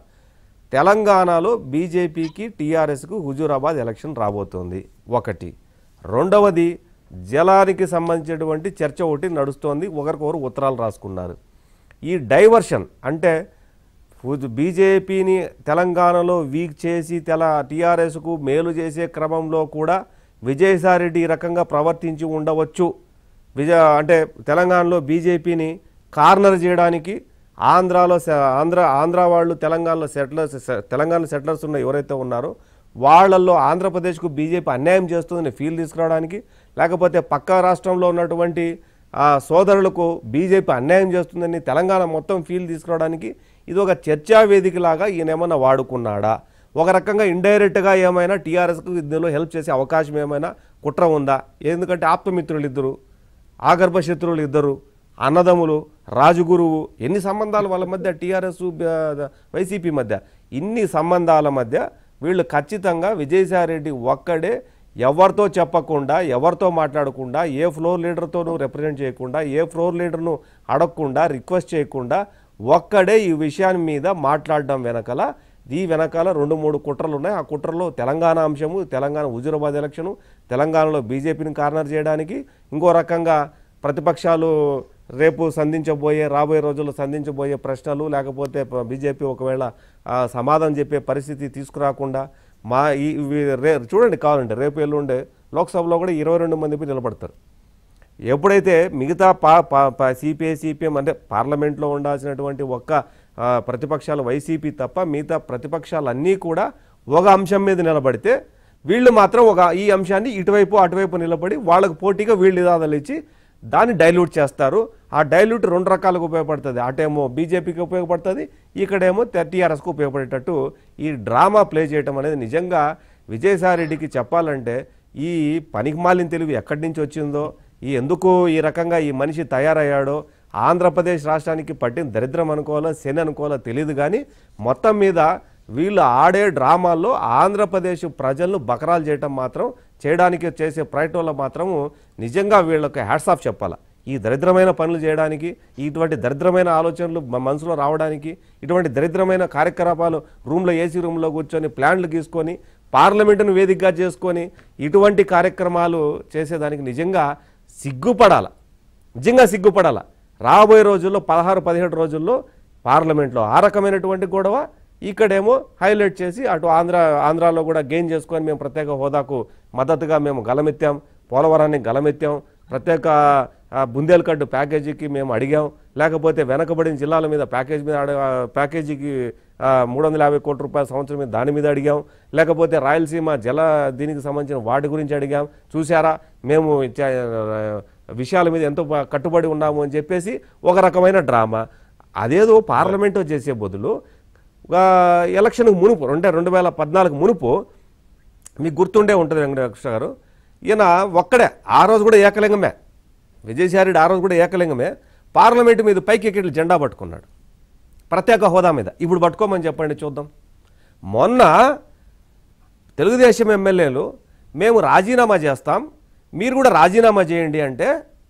తెలంగాణలో బీజేపీకి టీఆర్ఎస్కు హుజూరాబాద్ ఎలక్షన్ రాబోతోంది ఒకటి రెండవది జలానికి సంబంధించినటువంటి చర్చ ఒకటి నడుస్తోంది ఒకరికొకరు ఉత్తరాలు రాసుకున్నారు ఈ డైవర్షన్ అంటే హుజు- బీజేపీని తెలంగాణలో వీక్ చేసి తెల టీఆర్ఎస్కు మేలు చేసే క్రమంలో కూడా విజయసాయిరెడ్డి ఈ రకంగా ప్రవర్తించి ఉండవచ్చు విజయ అంటే తెలంగాణలో బీజేపీని కార్నర్ చేయడానికి ఆంధ్రాలో సె- ఆంధ్ర ఆంధ్ర వాళ్ళు తెలంగాణలో సెటిలర్స్ సె- తెలంగాణ సెటిలర్స్ ఉన్న ఎవరైతే ఉన్నారో వాళ్ళల్లో ఆంధ్రప్రదేశ్కు బీజేపీ అన్యాయం చేస్తుందని ఫీల్ తీసుకురావడానికి లేకపోతే పక్క రాష్ట్రంలో ఉన్నటువంటి ఆ సోదరులకు బీజేపీ అన్యాయం చేస్తుందని తెలంగాణ మొత్తం ఫీల్ తీసుకురావడానికి ఇది ఒక చర్చా వేదికలాగా ఈయన ఏమన్నా వాడుకున్నాడా ఒక రకంగా ఇండైరెక్ట్గా ఏమైనా టీఆర్ఎస్కు ఇందులో హెల్ప్ చేసే అవకాశం ఏమైనా కుట్ర ఉందా ఎందుకంటే ఆప్తమిత్రులు ఇద్దరు ఆగర్భ శత్రువులు ఇద్దరు అన్నదమ్ములు రాజుగురువు ఎన్ని సంబంధాలు వాళ్ళ మధ్య టీఆర్ఎస్ వైసీపీ మధ్య ఇన్ని సంబంధాల మధ్య వీళ్ళు ఖచ్చితంగా విజయసాయిరెడ్డి ఒక్కడే ఎవరితో చెప్పకుండా ఎవరితో మాట్లాడకుండా ఏ ఫ్లోర్ లీడర్తోనూ రిప్రజెంట్ చేయకుండా ఏ ఫ్లోర్ లీడర్ను అడగకుండా రిక్వెస్ట్ చేయకుండా ఒక్కడే ఈ విషయాన్ని మీద మాట్లాడడం వెనకల ఈ వెనకాల రెండు మూడు కుట్రలు ఉన్నాయి ఆ కుట్రలో తెలంగాణ అంశము తెలంగాణ హుజూరాబాద్ ఎలక్షను తెలంగాణలో బీజేపీని కార్నర్ చేయడానికి ఇంకో రకంగా ప్రతిపక్షాలు రేపు సంధించబోయే రాబోయే రోజుల్లో సంధించబోయే ప్రశ్నలు లేకపోతే ప- బీజేపీ ఒకవేళ ఆ, సమాధానం చెప్పే పరిస్థితి తీసుకురాకుండా మా ఈ ఇవి- రే చూడండి కావాలంటే రేపు ఎల్లుండే లోక్సభలో కూడా ఇరవై రెండు మంది పోయి నిలబడతారు ఎప్పుడైతే మిగతా పా పా సిపిఐ సిపిఎం అంటే పార్లమెంట్లో ఉండాల్సినటువంటి ఒక్క ఆ, ప్రతిపక్షాలు వైసీపీ తప్ప మిగతా ప్రతిపక్షాలన్నీ కూడా ఒక అంశం మీద నిలబడితే వీళ్ళు మాత్రం ఒక ఈ అంశాన్ని ఇటువైపు అటువైపు నిలబడి వాళ్ళకు పోటీగా వీళ్ళు నిదానాలు ఇచ్చి దాన్ని డైల్యూట్ చేస్తారు ఆ డైల్యూట్ రెండు రకాలుగా ఉపయోగపడుతుంది అటేమో బీజేపీకి ఉపయోగపడుతుంది ఇక్కడేమో టీఆర్ఎస్కి ఉపయోగపడేటట్టు ఈ డ్రామా ప్లే చేయటం అనేది నిజంగా విజయసాయిరెడ్డికి చెప్పాలంటే ఈ పనికిమాలిన తెలివి ఎక్కడి నుంచి వచ్చిందో ఈ ఎందుకు ఈ రకంగా ఈ మనిషి తయారయ్యాడో ఆంధ్రప్రదేశ్ రాష్ట్రానికి పట్టిన దరిద్రం అనుకోవాలో శని అనుకోవాలో తెలియదు కానీ మొత్తం మీద వీళ్ళు ఆడే డ్రామాల్లో ఆంధ్రప్రదేశ్ ప్రజలను బకరాలు చేయటం మాత్రం చేయడానికి చేసే ప్రయత్నంలో మాత్రము నిజంగా వీళ్ళకి హ్యాట్స్ ఆఫ్ చెప్పాలి ఈ దరిద్రమైన పనులు చేయడానికి ఇటువంటి దరిద్రమైన ఆలోచనలు మన మనసులో రావడానికి ఇటువంటి దరిద్రమైన కార్యకలాపాలు రూమ్లో ఏసీ రూమ్లో కూర్చొని ప్లాన్లు గీసుకొని పార్లమెంటును వేదికగా చేసుకొని ఇటువంటి కార్యక్రమాలు చేసేదానికి నిజంగా సిగ్గుపడాల నిజంగా సిగ్గుపడాల రాబోయే రోజుల్లో పదహారు పదిహేడు రోజుల్లో పార్లమెంట్లో ఆ రకమైనటువంటి గొడవ ఇక్కడేమో హైలైట్ చేసి అటు ఆంధ్ర ఆంధ్రాలో కూడా గెయిన్ చేసుకొని మేము ప్రత్యేక హోదాకు మద్దతుగా మేము గలమెత్తాం పోలవరాన్ని గలమెత్తాం ప్రత్యేక ఆ, బుందేల్ఖండ్ ప్యాకేజీకి మేము అడిగాం లేకపోతే వెనకబడిన జిల్లాల మీద ప్యాకేజ్ మీద అడ ప్యాకేజీకి మూడు వందల యాభై కోట్ల రూపాయల సంవత్సరం మీద దాని మీద అడిగాం లేకపోతే రాయలసీమ జల దీనికి సంబంధించిన వాటి గురించి అడిగాం చూసారా మేము చ- విషయాల మీద ఎంతో బా- కట్టుబడి ఉన్నాము అని చెప్పేసి ఒక రకమైన డ్రామా అదేదో పార్లమెంట్లో చేసే బదులు ఆ, ఎలక్షన్కి మునుపు అంటే రెండు వేల పద్నాలుగు మునుపు మీకు గుర్తుండే ఉంటుంది వెంకటకృష్ణ గారు ఈయన ఒక్కడే ఆ రోజు కూడా ఏకలింగమే విజయసాయిరెడ్డి ఆ రోజు కూడా ఏకలింగమే పార్లమెంటు మీద పైకి ఎక్కి జెండా పట్టుకున్నాడు ప్రత్యేక హోదా మీద ఇప్పుడు పట్టుకోమని చెప్పండి చూద్దాం మొన్న తెలుగుదేశం ఎమ్మెల్యేలు మేము రాజీనామా చేస్తాం మీరు కూడా రాజీనామా చేయండి అంటే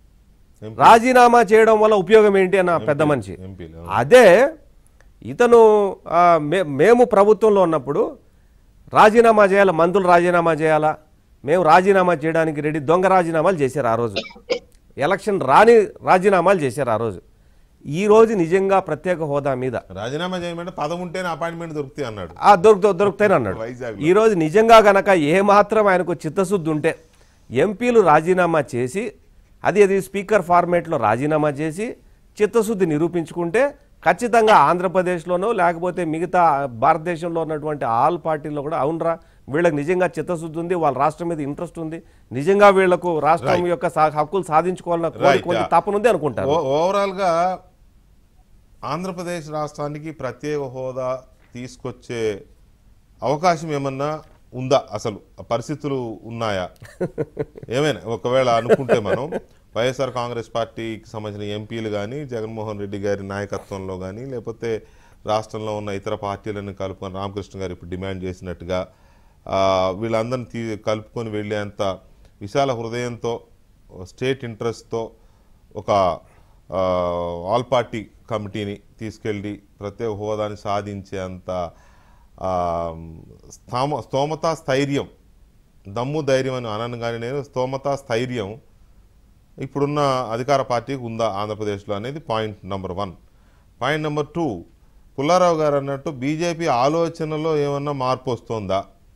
రాజీనామా చేయడం వల్ల ఉపయోగం ఏంటి అన్న పెద్ద మనిషి ఎంపీలు అదే ఇతను ఆ, మే- మేము ప్రభుత్వంలో ఉన్నప్పుడు రాజీనామా చేయాలా మంత్రులు రాజీనామా చేయాలా మేము రాజీనామా చేయడానికి రెడీ దొంగ రాజీనామాలు చేశారు ఆ రోజు ఎలక్షన్ రాని రాజీనామాలు చేశారు ఆ రోజు ఈ రోజు నిజంగా ప్రత్యేక హోదా మీద రాజీనామా చేయమంటే పదం ఉంటేనే అపాయింట్మెంట్ దొరుకుతాయి అన్నాడు ఆ దొరుకుతా దొరుకుతాయని అన్నాడు వైజాగ్లో. ఈ రోజు నిజంగా గనక ఏమాత్రం ఆయనకు చిత్తశుద్ధి ఉంటే ఎంపీలు రాజీనామా చేసి అది అది స్పీకర్ ఫార్మేట్లో రాజీనామా చేసి చిత్తశుద్ధి నిరూపించుకుంటే ఖచ్చితంగా ఆంధ్రప్రదేశ్లోనో లేకపోతే మిగతా భారతదేశంలో ఉన్నటువంటి ఆల్ పార్టీల్లో కూడా అవునరా వీళ్ళకి నిజంగా చిత్తశుద్ధి ఉంది వాళ్ళ రాష్ట్రం మీద ఇంట్రెస్ట్ ఉంది నిజంగా వీళ్లకు రాష్ట్రం యొక్క సా- హక్కులు సాధించుకోవాలన్న కోరిక Right, ఉంది yeah. తపనుంది అనుకుంటారు ఓ- ఓవరాల్గా ఆంధ్రప్రదేశ్ రాష్ట్రానికి ప్రత్యేక హోదా తీసుకొచ్చే అవకాశం ఏమన్నా ఉందా అసలు ఆ పరిస్థితులు ఉన్నాయా ఏమైనా ఒకవేళ అనుకుంటే మనం వైఎస్ఆర్ కాంగ్రెస్ పార్టీకి సంబంధించిన ఎంపీలు కానీ జగన్మోహన్ రెడ్డి గారి నాయకత్వంలో కానీ లేకపోతే రాష్ట్రంలో ఉన్న ఇతర పార్టీలను కలుపుకొని రామకృష్ణ గారు ఇప్పుడు డిమాండ్ చేసినట్టుగా ఆ, వీళ్ళందరిని తీ కలుపుకొని వెళ్ళేంత విశాల హృదయంతో స్టేట్ ఇంట్రెస్ట్తో ఒక ఆ, ఆల్ పార్టీ కమిటీని తీసుకెళ్ళి ప్రత్యేక హోదాని సాధించేంత ఆ, స్థామ స్తోమత స్థైర్యం దమ్ము ధైర్యం అని అనను కానీ నేను స్తోమత స్థైర్యం ఇప్పుడున్న అధికార పార్టీకి ఉందా ఆంధ్రప్రదేశ్లో అనేది point number one point number two Pullarao గారు అన్నట్టు బీజేపీ ఆలోచనలో ఏమన్నా మార్పు వస్తుందా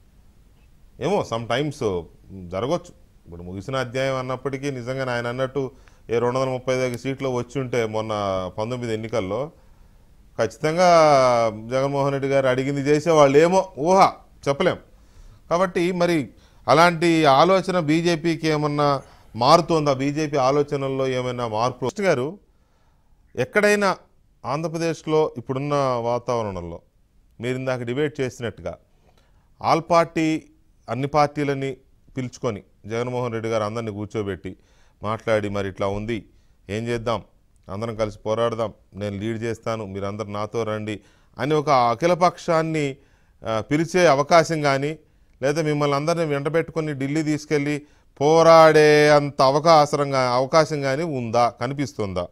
ఏమో సమ్ టైమ్స్ జరగవచ్చు ఇప్పుడు ముగిసిన అధ్యాయం అన్నప్పటికీ నిజంగా ఆయన అన్నట్టు ఏ రెండు వందల ముప్పై ఐదు సీట్లు వచ్చి ఉంటే మొన్న పంతొమ్మిది ఎన్నికల్లో ఖచ్చితంగా జగన్మోహన్ రెడ్డి గారు అడిగింది చేసేవాళ్ళు ఏమో ఊహ చెప్పలేం కాబట్టి మరి అలాంటి ఆలోచన బీజేపీకి ఏమన్నా మారుతోందా బీజేపీ ఆలోచనల్లో ఏమైనా మార్పు కృష్ణ గారు ఎక్కడైనా ఆంధ్రప్రదేశ్లో ఇప్పుడున్న వాతావరణంలో మీరు ఇందాక డిబేట్ చేసినట్టుగా ఆల్ పార్టీ అన్ని పార్టీలని పిలుచుకొని జగన్మోహన్ రెడ్డి గారు అందరినీ కూర్చోబెట్టి మాట్లాడి మరి ఇట్లా ఉంది ఏం చేద్దాం అందరం కలిసి పోరాడదాం నేను లీడ్ చేస్తాను మీరందరు నాతో రండి అని ఒక అఖిలపక్షాన్ని ఆ, పిలిచే అవకాశం కానీ లేదా మిమ్మల్ని అందరినీ వెంటబెట్టుకొని ఢిల్లీ తీసుకెళ్ళి పోరాడే అంత అవకాశం అవకాశం కానీ ఉందా కనిపిస్తుందా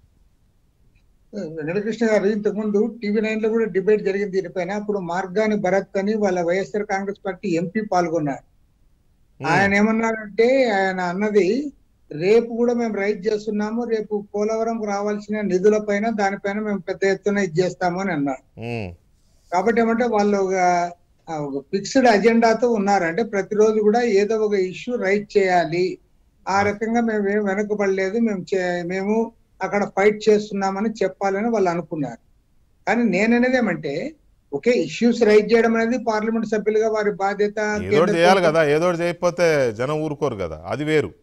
వెంకటకృష్ణ గారు ఇంతకుముందు టీవీ నైన్ లో కూడా డిబేట్ జరిగింది దీనిపైన అప్పుడు మార్గాని భరత్ అని వాళ్ళ వైఎస్ఆర్ కాంగ్రెస్ పార్టీ ఎంపీ పాల్గొన్నారు ఆయన ఏమన్నారంటే ఆయన అన్నది రేపు కూడా మేము రైట్ చేస్తున్నాము రేపు పోలవరం రావాల్సిన నిధుల పైన దానిపైన మేము పెద్ద ఎత్తున ఇది చేస్తాము అని అన్నారు ఉమ్, కాబట్టి ఏమంటే వాళ్ళు ఒక ఆ, ఒక ఫిక్స్డ్ అజెండాతో ఉన్నారు అంటే ప్రతిరోజు కూడా ఏదో ఒక ఇష్యూ రైట్ చేయాలి ఆ రకంగా మేము ఏం వెనకబడలేదు మేము చే- మేము అక్కడ ఫైట్ చేస్తున్నామని చెప్పాలని వాళ్ళు అనుకున్నారు కానీ నేననేది ఏమంటే ఓకే ఇష్యూస్ రైట్ చేయడం అనేది పార్లమెంట్ సభ్యులుగా వారి బాధ్యత ఏదో కేంద్ర ఒకటి చేయాలి ప్రభుత్వం- కదా ఏదో ఒకటి చేయకపోతే జనం ఊరుకోరు కదా అది వేరు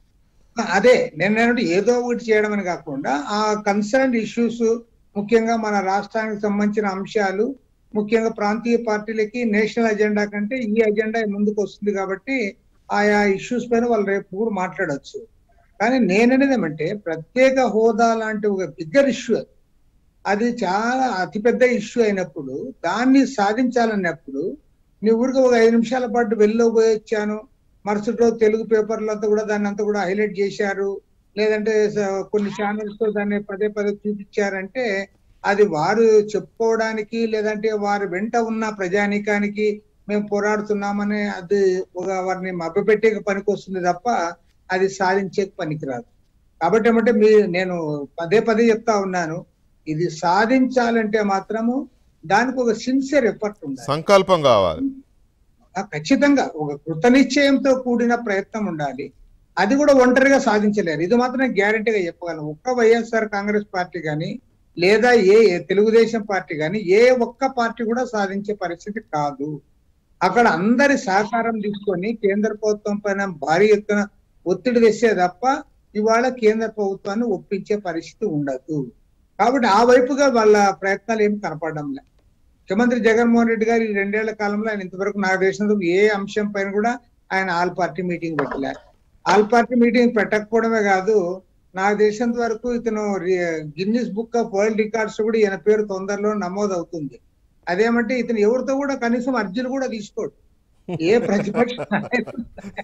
అదే నేను ఏమంటే ఏదో ఒకటి చేయడం అని కాకుండా ఆ కన్సర్న్ ఇష్యూస్ ముఖ్యంగా మన రాష్ట్రానికి సంబంధించిన అంశాలు ముఖ్యంగా ప్రాంతీయ పార్టీలకి నేషనల్ అజెండా కంటే ఈ అజెండా ముందుకు వస్తుంది కాబట్టి ఆయా ఇష్యూస్ పైన వాళ్ళు రేపు కూడా మాట్లాడొచ్చు కానీ నేననేది ఏమంటే ప్రత్యేక హోదా లాంటి ఒక బిగ్గర్ ఇష్యూ అది చాలా అతిపెద్ద ఇష్యూ అయినప్పుడు దాన్ని సాధించాలన్నప్పుడు నీ ఊరికి ఒక ఐదు నిమిషాల పాటు వెళ్ళి పోయి వచ్చాను మరుసటి రోజు తెలుగు పేపర్లు అంతా కూడా దాన్ని అంతా కూడా హైలైట్ చేశారు లేదంటే స- కొన్ని ఛానల్స్ తో దాన్ని పదే పదే చూపించారంటే అది వారు చెప్పుకోవడానికి లేదంటే వారి వెంట ఉన్న ప్రజానీకానికి మేము పోరాడుతున్నామని అది ఒక వారిని మభ్యపెట్టే పనికి వస్తుంది తప్ప అది సాధించే పనికిరాదు కాబట్టి ఏమంటే మీ నేను పదే పదే చెప్తా ఉన్నాను ఇది సాధించాలంటే మాత్రము దానికి ఒక సిన్సియర్ ఎఫర్ట్ ఉండాలి సంకల్పం కావాలి ఆ ఖచ్చితంగా ఒక కృతనిశ్చయంతో కూడిన ప్రయత్నం ఉండాలి అది కూడా ఒంటరిగా సాధించలేరు ఇది మాత్రం గ్యారంటీగా చెప్పగలను ఒక్క వైఎస్ఆర్ కాంగ్రెస్ పార్టీ కానీ లేదా ఏ ఏ తెలుగుదేశం పార్టీ కానీ ఏ ఒక్క పార్టీ కూడా సాధించే పరిస్థితి కాదు అక్కడ అందరి సహకారం తీసుకొని కేంద్ర ప్రభుత్వం పైన భారీ ఎత్తున ఒత్తిడి తెస్తే తప్ప ఇవాళ కేంద్ర ప్రభుత్వాన్ని ఒప్పించే పరిస్థితి ఉండదు కాబట్టి ఆ వైపుగా వాళ్ళ ప్రయత్నాలు ఏమి కనపడడం లే ముఖ్యమంత్రి జగన్మోహన్ రెడ్డి గారు ఈ రెండేళ్ల కాలంలో ఆయన ఇంతవరకు నాకు తెలిసినందుకు ఏ అంశం పైన కూడా ఆయన ఆల్ పార్టీ మీటింగ్ పెట్టలే ఆల్ పార్టీ మీటింగ్ పెట్టకపోవడమే కాదు నాకు తెలిసినంత వరకు ఇతను Guinness book of world records కూడా ఈయన పేరు తొందరలో నమోదు అవుతుంది అదేమంటే ఇతను ఎవరితో కూడా కనీసం అర్జీలు కూడా తీసుకోడు ఏ ప్రతిపక్ష నాయకుడు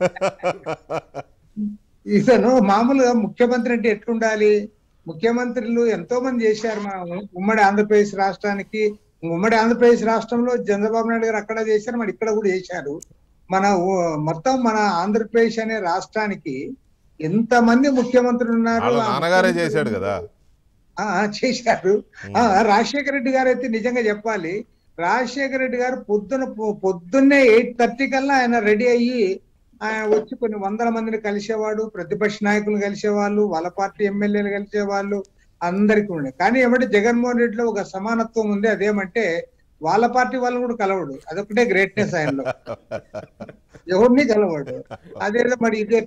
ఇతను మామూలుగా ముఖ్యమంత్రి అంటే ఎట్లుండాలి ముఖ్యమంత్రులు ఎంతో మంది చేశారు మా ఉమ్మడి ఆంధ్రప్రదేశ్ రాష్ట్రానికి ఉమ్మడి ఆంధ్రప్రదేశ్ రాష్ట్రంలో చంద్రబాబు నాయుడు గారు అక్కడ చేశారు మరి ఇక్కడ కూడా చేశారు మన ఊ- మొత్తం మన ఆంధ్రప్రదేశ్ అనే రాష్ట్రానికి ఎంత మంది ముఖ్యమంత్రులు ఉన్నారు వాళ్ళ ఆ నాన్నగారే ముఖ్యమంత్రులు- చేశాడు కదా ఆ, ఆ, చేశారు ఆ, రాజశేఖర రెడ్డి గారు అయితే నిజంగా చెప్పాలి రాజశేఖర రెడ్డి గారు పొద్దున పొ- పొద్దున్నే ఎయిట్ థర్టీ కల్లా ఆయన రెడీ అయ్యి ఆయన వచ్చి కొన్ని వందల మందిని కలిసేవాడు ప్రతిపక్ష నాయకులు కలిసేవాళ్ళు వాళ్ళ పార్టీ ఎమ్మెల్యేలు కలిసేవాళ్ళు అందరికీ ఉండే కానీ ఏమంటే జగన్మోహన్ రెడ్డిలో ఒక సమానత్వం ఉంది అదేమంటే వాళ్ళ పార్టీ వాళ్ళని కూడా కలవడు అదొకటే గ్రేట్నెస్ ఆయనలో ఎవరిని కలవడు అదేదో మరి ఇదే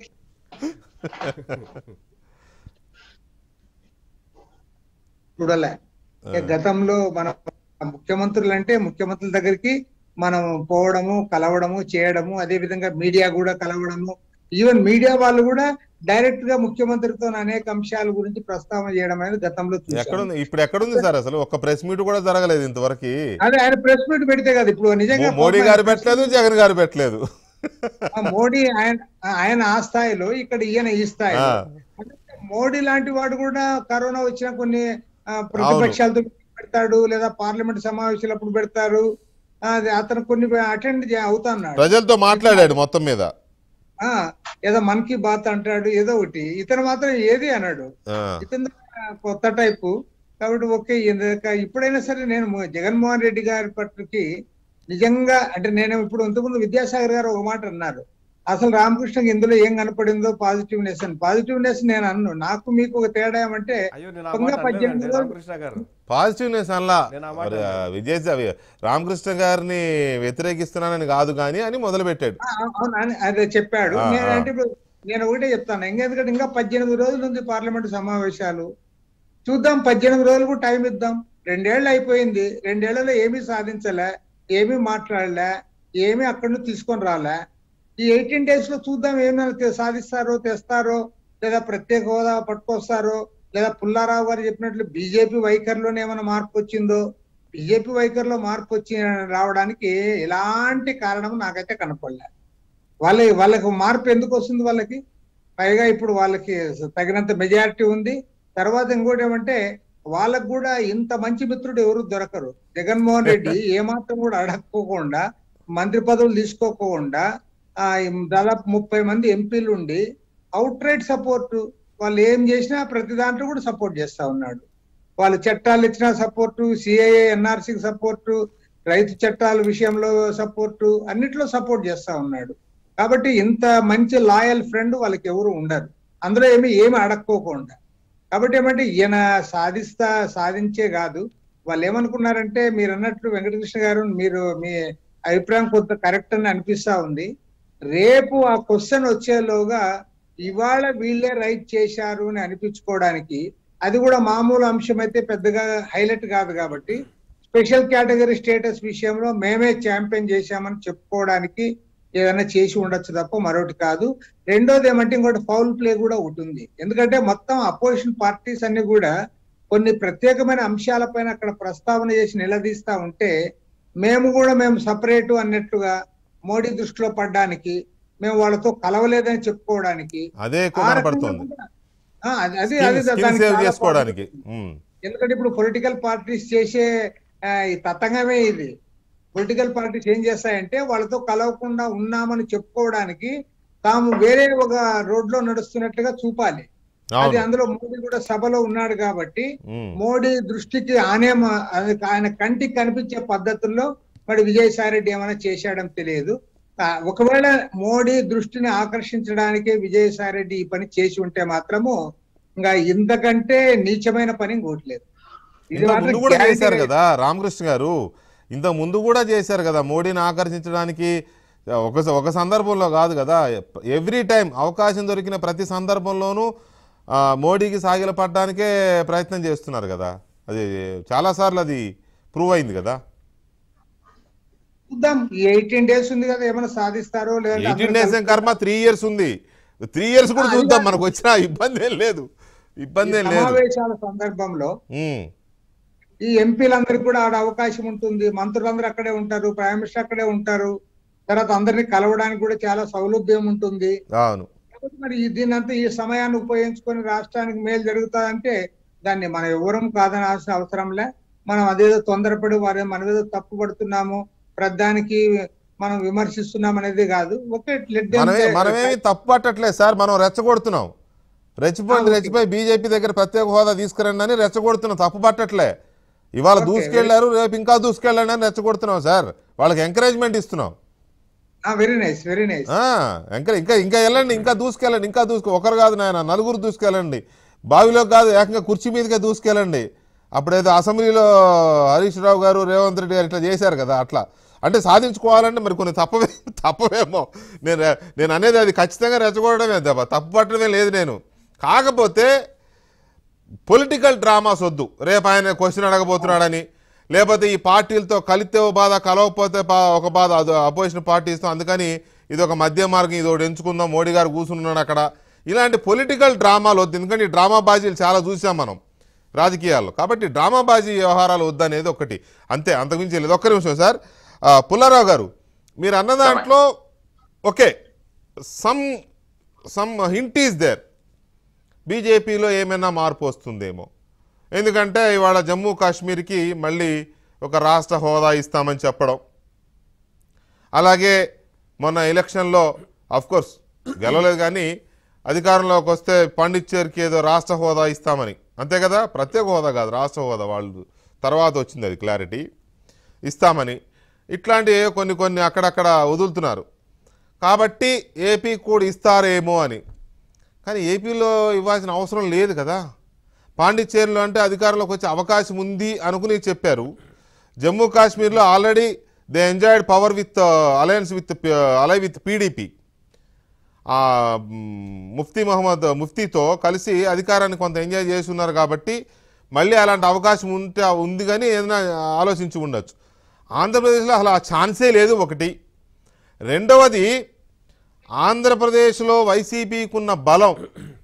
చూడలే ఇక గతంలో మన ముఖ్యమంత్రులు అంటే ముఖ్యమంత్రుల దగ్గరికి మనం పోవడము కలవడము చేయడము అదే విధంగా మీడియా కూడా కలవడము ఈవెన్ మీడియా వాళ్ళు కూడా డైరెక్ట్ గా ముఖ్యమంత్రితో అనేక అంశాల గురించి ప్రస్తావన చేయడం అనేది గతంలో చూసాం ఎక్కడుంది ఇప్పుడు ఎక్కడుంది సార్ అసలు ఒక్క ప్రెస్ మీట్ కూడా జరగలేదు ఇంతవరకు అదే ఆయన ప్రెస్ మీట్ పెడితే కదా ఇప్పుడు నిజంగా మో- మోడీ గారు పెట్టలేదు జగన్ గారు పెట్టలేదు ఆ మోడీ ఆయన ఆయన ఆ స్థాయిలో ఇక్కడ ఈయన ఈ స్థాయిలో ఆ. అంటే మోడీ లాంటి వాడు కూడా కరోనా వచ్చిన కొన్ని ఆ, ప్రతిపక్షాలతో పెడతాడు లేదా పార్లమెంట్ సమావేశాలు అప్పుడు పెడతారు ఆ, అది అతను కొన్ని అటెండ్ అవుతా అన్నాడు ప్రజలతో మాట్లాడాడు మొత్తం మీద ఆ, ఏదో మన్ కీ బాత్ అంటాడు ఏదో ఒకటి ఇతను మాత్రం ఏది అన్నాడు ఆ, ఇతను కొత్త టైపు కాబట్టి ఓకే ఇందాక ఇప్పుడైనా సరే నేను మో- జగన్మోహన్ రెడ్డి గారి పట్లకి నిజంగా అంటే నేను ఇప్పుడు ఇంతకుముందు విద్యాసాగర్ గారు ఒక మాట అన్నారు అసలు రామకృష్ణకి ఇందులో ఏం కనపడిందో పాజిటివ్నెస్ అని పాజిటివ్నెస్ నేను అన్ను నాకు మీకు ఒక తేడా ఏమంటే అయ్యో నేను ఆ దొంగ మాట పద్దెనిమిది అనలేదండి, రోజులు- రామకృష్ణ గారు పాజిటివ్నెస్ అనలా నేను ఆ మాట మరి, ఆ, విజయ్ సావి రామకృష్ణ గారిని వ్యతిరేకిస్తున్నానని కాదు కానీ అని మొదలు పెట్టాడు ఆ, అవును అని అదే చెప్పాడు ఆ, నేను ఆ. అంటే ఇప్పుడు నేను ఒకటే చెప్తాను ఇంకా ఎందుకంటే ఇంకా పద్దెనిమిది రోజులు ఉంది పార్లమెంట్ సమావేశాలు చూద్దాం పద్దెనిమిది రోజులకు టైం ఇద్దాం రెండేళ్లు అయిపోయింది రెండేళ్లలో ఏమీ సాధించలే ఏమీ మాట్లాడలే ఏమీ అక్కడి నుంచి తీసుకొని రాలే ఈ ఎయిటీన్ డేస్ లో చూద్దాం ఏమైనా తె- సాధిస్తారో తెస్తారో లేదా ప్రత్యేక హోదా పట్టుకొస్తారో లేదా పుల్లారావు గారు చెప్పినట్లు బీజేపీ వైఖరిలోనే ఏమైనా మార్పు వచ్చిందో బీజేపీ వైఖరిలో మార్పు వచ్చి రావడానికి ఎలాంటి కారణం నాకైతే కనపడలే వాళ్ళ వాళ్ళకి మార్పు ఎందుకు వస్తుంది వాళ్ళకి పైగా ఇప్పుడు వాళ్ళకి తగినంత మెజారిటీ ఉంది తర్వాత ఇంకోటి ఏమంటే వాళ్ళకు కూడా ఇంత మంచి మిత్రుడు ఎవరు దొరకరు జగన్మోహన్ రెడ్డి ఏమాత్రం కూడా అడగకోకుండా మంత్రి పదవులు తీసుకోకుండా ఆ దాదాపు ముప్పై మంది ఎంపీలు ఉండి అవుట్ రైట్ సపోర్ట్ వాళ్ళు ఏం చేసినా ప్రతి దాంట్లో కూడా సపోర్ట్ చేస్తా ఉన్నాడు వాళ్ళు చట్టాలు ఇచ్చిన సపోర్టు సిఐఏ ఎన్ఆర్సీకి సపోర్టు రైతు చట్టాల విషయంలో సపోర్టు అన్నిట్లో సపోర్ట్ చేస్తా ఉన్నాడు కాబట్టి ఇంత మంచి లాయల్ ఫ్రెండ్ వాళ్ళకి ఎవరు ఉండరు అందులో ఏమి ఏమి అడక్కోకుండా కాబట్టి ఏమంటే ఈయన సాధిస్తా సాధించే కాదు వాళ్ళు ఏమనుకున్నారంటే మీరు అన్నట్లు వెంకటకృష్ణ గారు మీరు మీ అభిప్రాయం కొంత కరెక్ట్ అని అనిపిస్తా ఉంది రేపు ఆ క్వశ్చన్ వచ్చేలోగా ఇవాళ వీళ్ళే రైట్ చేశారు అని అనిపించుకోవడానికి అది కూడా మామూలు అంశం అయితే పెద్దగా హైలైట్ కాదు కాబట్టి స్పెషల్ కేటగిరీ స్టేటస్ విషయంలో మేమే ఛాంపియన్ చేశామని చెప్పుకోవడానికి ఏదైనా చేసి ఉండొచ్చు తప్ప మరొకటి కాదు రెండోది ఏమంటే ఇంకోటి ఫౌల్ ప్లే కూడా ఒకటి ఉంది ఎందుకంటే మొత్తం అపోజిషన్ పార్టీస్ అన్ని కూడా కొన్ని ప్రత్యేకమైన అంశాలపైన అక్కడ ప్రస్తావన చేసి నిలదీస్తా ఉంటే మేము కూడా మేము సపరేటు అన్నట్టుగా మోడీ దృష్టిలో పడ్డానికి మేము వాళ్ళతో కలవలేదని చెప్పుకోవడానికి అదే ఎక్కువ ఆ రకంగా కనపడుతుంది కూడా- ఆ, అది అది స్కిల్ అది స్కిల్ దానికి సేవ్ చాలా చేసుకోవడానికి పాజిటివ్. ఉమ్. ఎందుకంటే ఇప్పుడు పొలిటికల్ పార్టీస్ చేసే ఆ, ఈ తతంగమే ఇది పొలిటికల్ పార్టీస్ ఏం చేస్తాయంటే వాళ్ళతో కలవకుండా ఉన్నామని చెప్పుకోవడానికి తాము వేరే ఒక రోడ్ లో నడుస్తున్నట్లుగా చూపాలి అది అవును అందులో మోడీ కూడా సభలో ఉన్నాడు కాబట్టి ఉమ్. మోడీ దృష్టికి ఆనే అది ఆయన కంటికి కనిపించే పద్ధతుల్లో మరి విజయసాయి రెడ్డి ఏమైనా చేశాడని తెలియదు ఆ, ఒకవేళ మోడీ దృష్టిని ఆకర్షించడానికే విజయసాయి రెడ్డి ఈ పని చేసి ఉంటే మాత్రము ఇంకా ఇంతకంటే నీచమైన పని ఇంకోట్లేదు ఇది ఇంత మాత్రం ముందు కూడా guarantee చేశారు కదా రామకృష్ణ గారు ఇంత ముందు కూడా చేశారు కదా మోడీని ఆకర్షించడానికి ఒక ఒక సందర్భంలో కాదు కదా ఎవ్రీ టైం అవకాశం దొరికిన ప్రతి సందర్భంలోనూ ఆ, మోడీకి సాగిలపడడానికే ప్రయత్నం చేస్తున్నారు కదా అది చాలాసార్లు అది ప్రూవ్ అయింది కదా చూద్దాం ఈ ఎయిటీన్ డేస్ ఉంది కదా ఏమైనా సాధిస్తారో లేదంటే ఎయిటీన్ అందరూ డేస్ ఏం కర్మ త్రీ ఇయర్స్ ఉంది త్రీ ఇయర్స్ కూడా ఆ, అది చూద్దాం కాదు. మనకు వచ్చిన ఇబ్బంది ఏం లేదు ఇబ్బంది ఏం ఈ లేదు సమావేశాల సందర్భంలో ఉమ్, ఈ ఎంపీలందరికీ కూడా ఆడ అవకాశం ఉంటుంది మంత్రులందరూ అక్కడే ఉంటారు ప్రైమ్ మినిస్టర్ అక్కడే ఉంటారు తర్వాత అందరినీ కలవడానికి కూడా చాలా సౌలభ్యం ఉంటుంది అవును కాబట్టి మరి ఈ- దీన్నంతా ఈ సమయాన్ని ఉపయోగించుకొని రాష్ట్రానికి మేలు జరుగుతుందంటే దాన్ని మనం ఎవరం కాదనాల్సిన అవసరంలే మనం అదేదో తొందరపడి వారి మన ఏదో తప్పు పడుతున్నాము ప్రధానికి మనం విమర్శిస్తున్నాం అనేది కాదు ఓకే let them మనమే say- మనమేమి తప్పు పట్టట్లేదు సార్ మనం రెచ్చగొడుతున్నాం రెచ్చిపోయి ఆ, ఓకే. రెచ్చిపోయి బీజేపీ దగ్గర ప్రత్యేక హోదా తీసుకురండి అని రెచ్చగొడుతున్నాం తప్పు పట్టట్లే ఇవాళ ఓకే, దూసుకెళ్లారు రేపు ఇంకా దూసుకెళ్ళండి అని రెచ్చగొడుతున్నాం సార్ వాళ్ళకి ఎంకరేజ్మెంట్ ఇస్తున్నాం వెరీ నైస్ వెరీ నైస్ ఆ, ఎంకరేజ్ ఇంకా ఇంకా వెళ్ళండి ఇంకా దూసుకెళ్ళండి ఇంకా దూసుకు ఒకరు కాదు నాయన నలుగురు దూసుకెళ్ళండి బావిలోకి కాదు ఏకంగా కుర్చీ మీదకే దూసుకెళ్ళండి అప్పుడేదో అసెంబ్లీలో హరీష్ రావు గారు రేవంత్ రెడ్డి గారు ఇట్లా చేశారు కదా అట్లా అంటే సాధించుకోవాలంటే మరి కొన్ని తప్పవే తప్పవేమో నేను రె- నేను అనేది అది ఖచ్చితంగా రెచ్చగొట్టడమే తప్ప తప్పు పట్టడమే లేదు నేను కాకపోతే పొలిటికల్ డ్రామాస్ వద్దు రేపు ఆయన క్వశ్చన్ అడగబోతున్నాడని లేకపోతే ఈ పార్టీలతో కలిస్తే ఓ బాధ కలవకపోతే పా- ఒక బాధ అది అపోజిషన్ పార్టీస్తో అందుకని ఇది ఒక మధ్య మార్గం ఇది ఒకటి ఎంచుకుందాం మోడీ గారు కూర్చున్నాడు అక్కడ ఇలాంటి పొలిటికల్ డ్రామాలు వద్దు ఎందుకంటే ఈ డ్రామా బాజీలు చాలా చూసాం మనం రాజకీయాల్లో కాబట్టి డ్రామా బాజీ వ్యవహారాలు వద్దనేది ఒకటి అంతే అంతకుమించి లేదు ఒక్క నిమిషం సార్ ఆ, పుల్లారావు గారు మీరు అన్న దాంట్లో okay some some hint is there బీజేపీలో ఏమైనా మార్పు వస్తుందేమో ఎందుకంటే ఇవాళ జమ్మూ కాశ్మీర్కి మళ్ళీ ఒక రాష్ట్ర హోదా ఇస్తామని చెప్పడం అలాగే మొన్న ఎలక్షన్లో కోర్స్ గెలవలేదు కానీ అధికారంలోకి వస్తే పాండిచ్చేరికి ఏదో రాష్ట్ర హోదా ఇస్తామని అంతే కదా ప్రత్యేక హోదా కాదు రాష్ట్ర హోదా వాళ్ళు తర్వాత వచ్చింది అది క్లారిటీ ఇస్తామని ఇట్లాంటివి కొన్ని కొన్ని అక్కడక్కడ వదులుతున్నారు కాబట్టి ఏపీ కూడా ఇస్తారేమో అని కానీ ఏపీలో ఇవ్వాల్సిన అవసరం లేదు కదా పాండిచ్చేరిలో అంటే అధికారంలోకి వచ్చే అవకాశం ఉంది అనుకుని చెప్పారు జమ్మూ కాశ్మీర్లో already they enjoyed power with alliance with ally with PDP ah, hmm, Mufti Mohammed ముఫ్తీతో కలిసి అధికారాన్ని కొంత ఎంజాయ్ చేసి ఉన్నారు కాబట్టి మళ్ళీ అలాంటి అవకాశం ఉంటే ఉంది కానీ ఏదైనా ఆలోచించి ఉండొచ్చు ఆంధ్రప్రదేశ్లో అసలు ఆ ఛాన్సే లేదు ఒకటి రెండవది ఆంధ్రప్రదేశ్లో వైసీపీకి ఉన్న బలం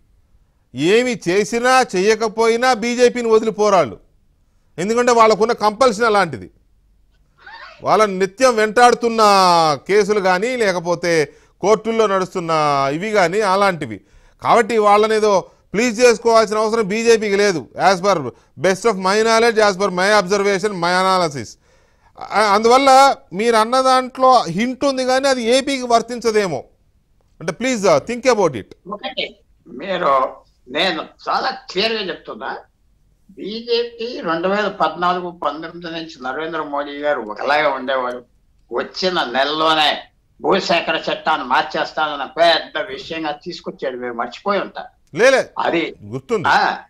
ఏమి చేసినా చేయకపోయినా బీజేపీని వదిలిపోరాళ్ళు ఎందుకంటే వాళ్ళకున్న కంపల్షన్ అలాంటిది వాళ్ళని నిత్యం వెంటాడుతున్న కేసులు కానీ లేకపోతే కోర్టుల్లో నడుస్తున్న ఇవి కానీ అలాంటివి కాబట్టి వాళ్ళని ఏదో ప్లీజ్ చేసుకోవాల్సిన అవసరం బీజేపీకి లేదు as per best of my knowledge as per my observation my analysis అందువల్ల మీరు అన్న దాంట్లో హింట్ ఉంది కానీ అది ఏపీకి వర్తించదేమో అంటే ప్లీజ్ థింక్ అబౌట్ ఇట్ ఒకటి మీరు నేను చాలా క్లియర్ గా చెప్తున్నా బీజేపీ రెండు వేల పద్నాలుగు పంతొమ్మిది నుంచి నరేంద్ర మోడీ గారు ఒకలాగా ఉండేవాడు వచ్చిన నెలలోనే భూసేకర చట్టాన్ని మార్చేస్తానన్న పెద్ద విషయంగా తీసుకొచ్చాడు మీరు మర్చిపోయి ఉంటారు లేలే అది గుర్తుంది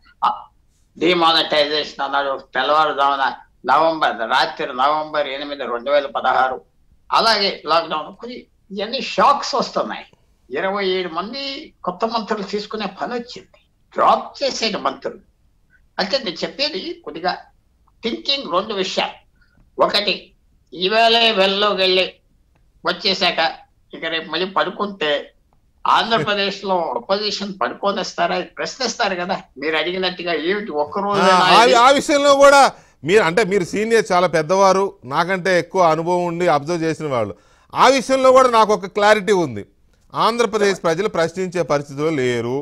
డిమానిటైజేషన్ అన్నాడు తెల్లవారుజామున నవంబర్ రాత్రి నవంబర్ ఎనిమిది రెండు వేల పదహారు అలాగే లాక్డౌన్ కొన్ని ఇవన్నీ షాక్స్ వస్తున్నాయి ఇరవై ఏడు మంది కొత్త మంత్రులు తీసుకునే పని వచ్చింది డ్రాప్ చేసేది మంత్రులు అంటే నేను చెప్పేది కొద్దిగా థింకింగ్ రెండు విషయాలు ఒకటి ఈవేళే వెల్లోకి వెళ్ళి వచ్చేసాక ఇక రేపు మళ్ళీ పడుకుంటే ఆంధ్రప్రదేశ్ లో అపోజిషన్ పడుకోనిస్తారా ప్రశ్నిస్తారు కదా మీరు అడిగినట్టుగా ఏమిటి ఒక్కరోజు ఆ, ఆ- ఆ విషయంలో కూడా మీరు అంటే మీరు సీనియర్ చాలా పెద్దవారు నాకంటే ఎక్కువ అనుభవం ఉండి అబ్జర్వ్ చేసిన వాళ్ళు ఆ విషయంలో కూడా నాకు ఒక క్లారిటీ ఉంది ఆంధ్రప్రదేశ్ ప్రజలు ప్రశ్నించే పరిస్థితిలో లేరు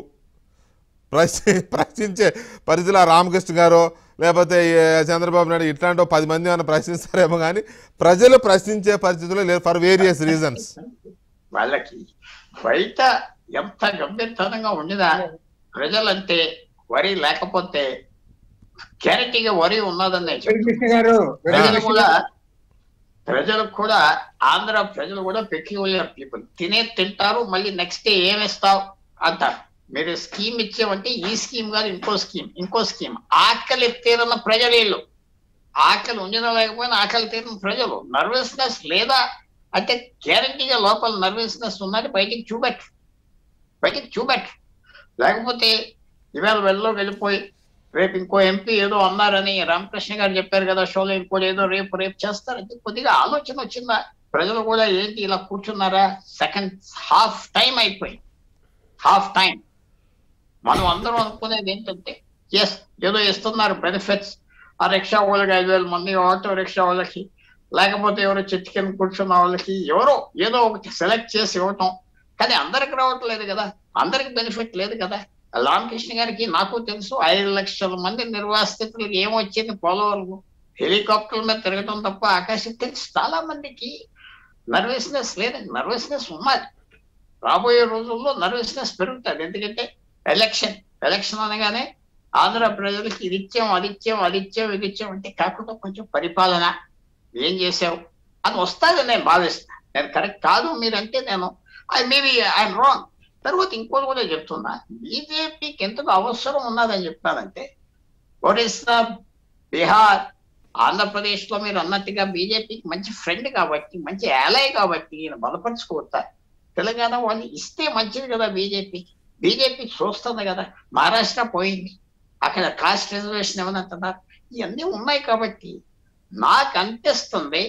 ప్రశ్ని ప్రశ్నించే పరిస్థితిలో ఆ రామకృష్ణ గారో లేకపోతే ఏ చంద్రబాబు నాయుడు ఇట్లాంటి ఓ పది మంది ఏమైనా ప్రశ్నిస్తారేమో కానీ ప్రజలు ప్రశ్నించే పరిస్థితిలో లేరు ఫర్ వేరియస్ రీజన్స్ వాళ్ళకి బయట ఎంత గంభీరతనంగా ఉండినా ప్రజలంటే వరి లేకపోతే క్లారిటీగా వరి ఉన్నదని నేను చెప్తాను. వెంకటకృష్ణ గారు ప్రజలు వెంకటకృష్ణ కూడా ప్రజలు కూడా ఆంధ్ర ప్రజలు కూడా పెక్యులర్ పీపుల్ తినే తింటారు మళ్ళీ నెక్స్ట్ డే ఏమి ఇస్తావు అంటారు మీరు స్కీమ్ ఇచ్చామంటే ఈ స్కీమ్ కాదు ఇంకో స్కీమ్ ఇంకో స్కీమ్ ఆకలి తీరన్న ప్రజలు వీళ్ళు ఆకలి ఉండిన లేకపోయినా ఆకలి తీరిన ప్రజలు నర్వస్నెస్ లేదా అంటే గ్యారంటీగా లోపల నర్వస్నెస్ ఉన్నది బయటికి చూపెట్టు బయటికి చూపెట్టు లేకపోతే ఇవాళ వెళ్ళలో వెళ్ళిపోయి రేపు ఇంకో ఎంపీ ఏదో అన్నారని రామకృష్ణ గారు చెప్పారు కదా షోలో ఇంకోటి ఏదో రేపు రేపు చేస్తారంటే కొద్దిగా ఆలోచన వచ్చిందా ప్రజలు కూడా ఏంటి ఇలా కూర్చున్నారా సెకండ్ హాఫ్ టైం అయిపోయింది హాఫ్ టైం మనం అందరం అనుకునేది ఏంటంటే ఎస్ ఏదో ఇస్తున్నారు బెనిఫిట్స్ ఆ రిక్షా వాళ్ళకి ఐదు వేల మంది ఆటో రిక్షా వాళ్ళకి లేకపోతే ఎవరో చెట్టు కింద కూర్చున్న వాళ్ళకి ఎవరో ఏదో ఒకటి సెలెక్ట్ చేసి ఇవ్వటం కానీ అందరికి రావట్లేదు కదా అందరికి బెనిఫిట్ లేదు కదా రామకృష్ణ గారికి నాకు తెలుసు ఐదు లక్షల మంది నిర్వాసితులకు ఏమొచ్చింది పోలవరం హెలికాప్టర్ల మీద తిరగడం తప్ప ఆకాశం తెలుసు చాలా మందికి నర్వస్నెస్ లేదండి నర్వస్నెస్ ఉన్నది రాబోయే రోజుల్లో నర్వస్నెస్ పెరుగుతుంది ఎందుకంటే ఎలక్షన్ ఎలక్షన్ అనగానే ఆంధ్ర ప్రజలకి ఇది ఇచ్చాం అది ఇచ్చాం అది ఇచ్చాం ఇది ఇచ్చాం అంటే కాకుండా కొంచెం పరిపాలన ఏం చేసావు అది వస్తుందని నేను భావిస్తున్నా నేను కరెక్ట్ కాదు మీరంటే నేను ఐ మేబీ ఐఎమ్ రాంగ్ తర్వాత ఇంకోటి కూడా చెప్తున్నా బీజేపీకి ఎంతకు అవసరం ఉన్నదని చెప్తానంటే ఒరిస్సా బీహార్ ఆంధ్రప్రదేశ్ లో మీరు అన్నట్టుగా బీజేపీకి మంచి ఫ్రెండ్ కాబట్టి మంచి యాలై కాబట్టి ఈయన బలపరుచుకోవచ్చారు తెలంగాణ వాళ్ళు ఇస్తే మంచిది కదా బీజేపీ బీజేపీ చూస్తుంది కదా మహారాష్ట్ర పోయింది అక్కడ కాస్ట్ రిజర్వేషన్ ఏమనంటున్నారు ఇవన్నీ ఉన్నాయి కాబట్టి నాకు అనిపిస్తుంది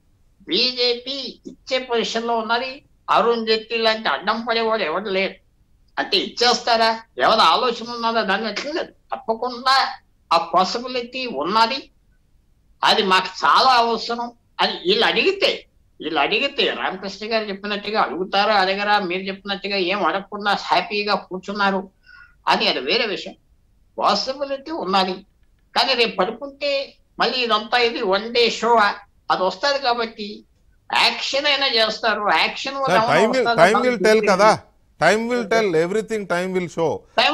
బీజేపీ ఇచ్చే పొజిషన్ లో ఉన్నది అరుణ్ జైట్లీ లాంటి అడ్డం పడేవాడు ఎవరు లేరు అంటే ఇచ్చేస్తారా ఎవరి ఆలోచన ఉన్నదా దాన్ని ఎట్లేదు తప్పకుండా ఆ పాసిబిలిటీ ఉన్నది అది మాకు చాలా అవసరం అని వీళ్ళు అడిగితే వీళ్ళు అడిగితే రామకృష్ణ గారు చెప్పినట్టుగా అడుగుతారా అడగరా మీరు చెప్పినట్టుగా ఏం అడగకుండా హ్యాపీగా కూర్చున్నారు అది అది వేరే విషయం పాసిబిలిటీ ఉన్నది కానీ రేపు పడుకుంటే మళ్ళీ ఇదంతా ఇది వన్ డే షో అది వస్తుంది కాబట్టి యాక్షన్ అయినా చేస్తారు action time will time will tell కదా time will tell everything time will show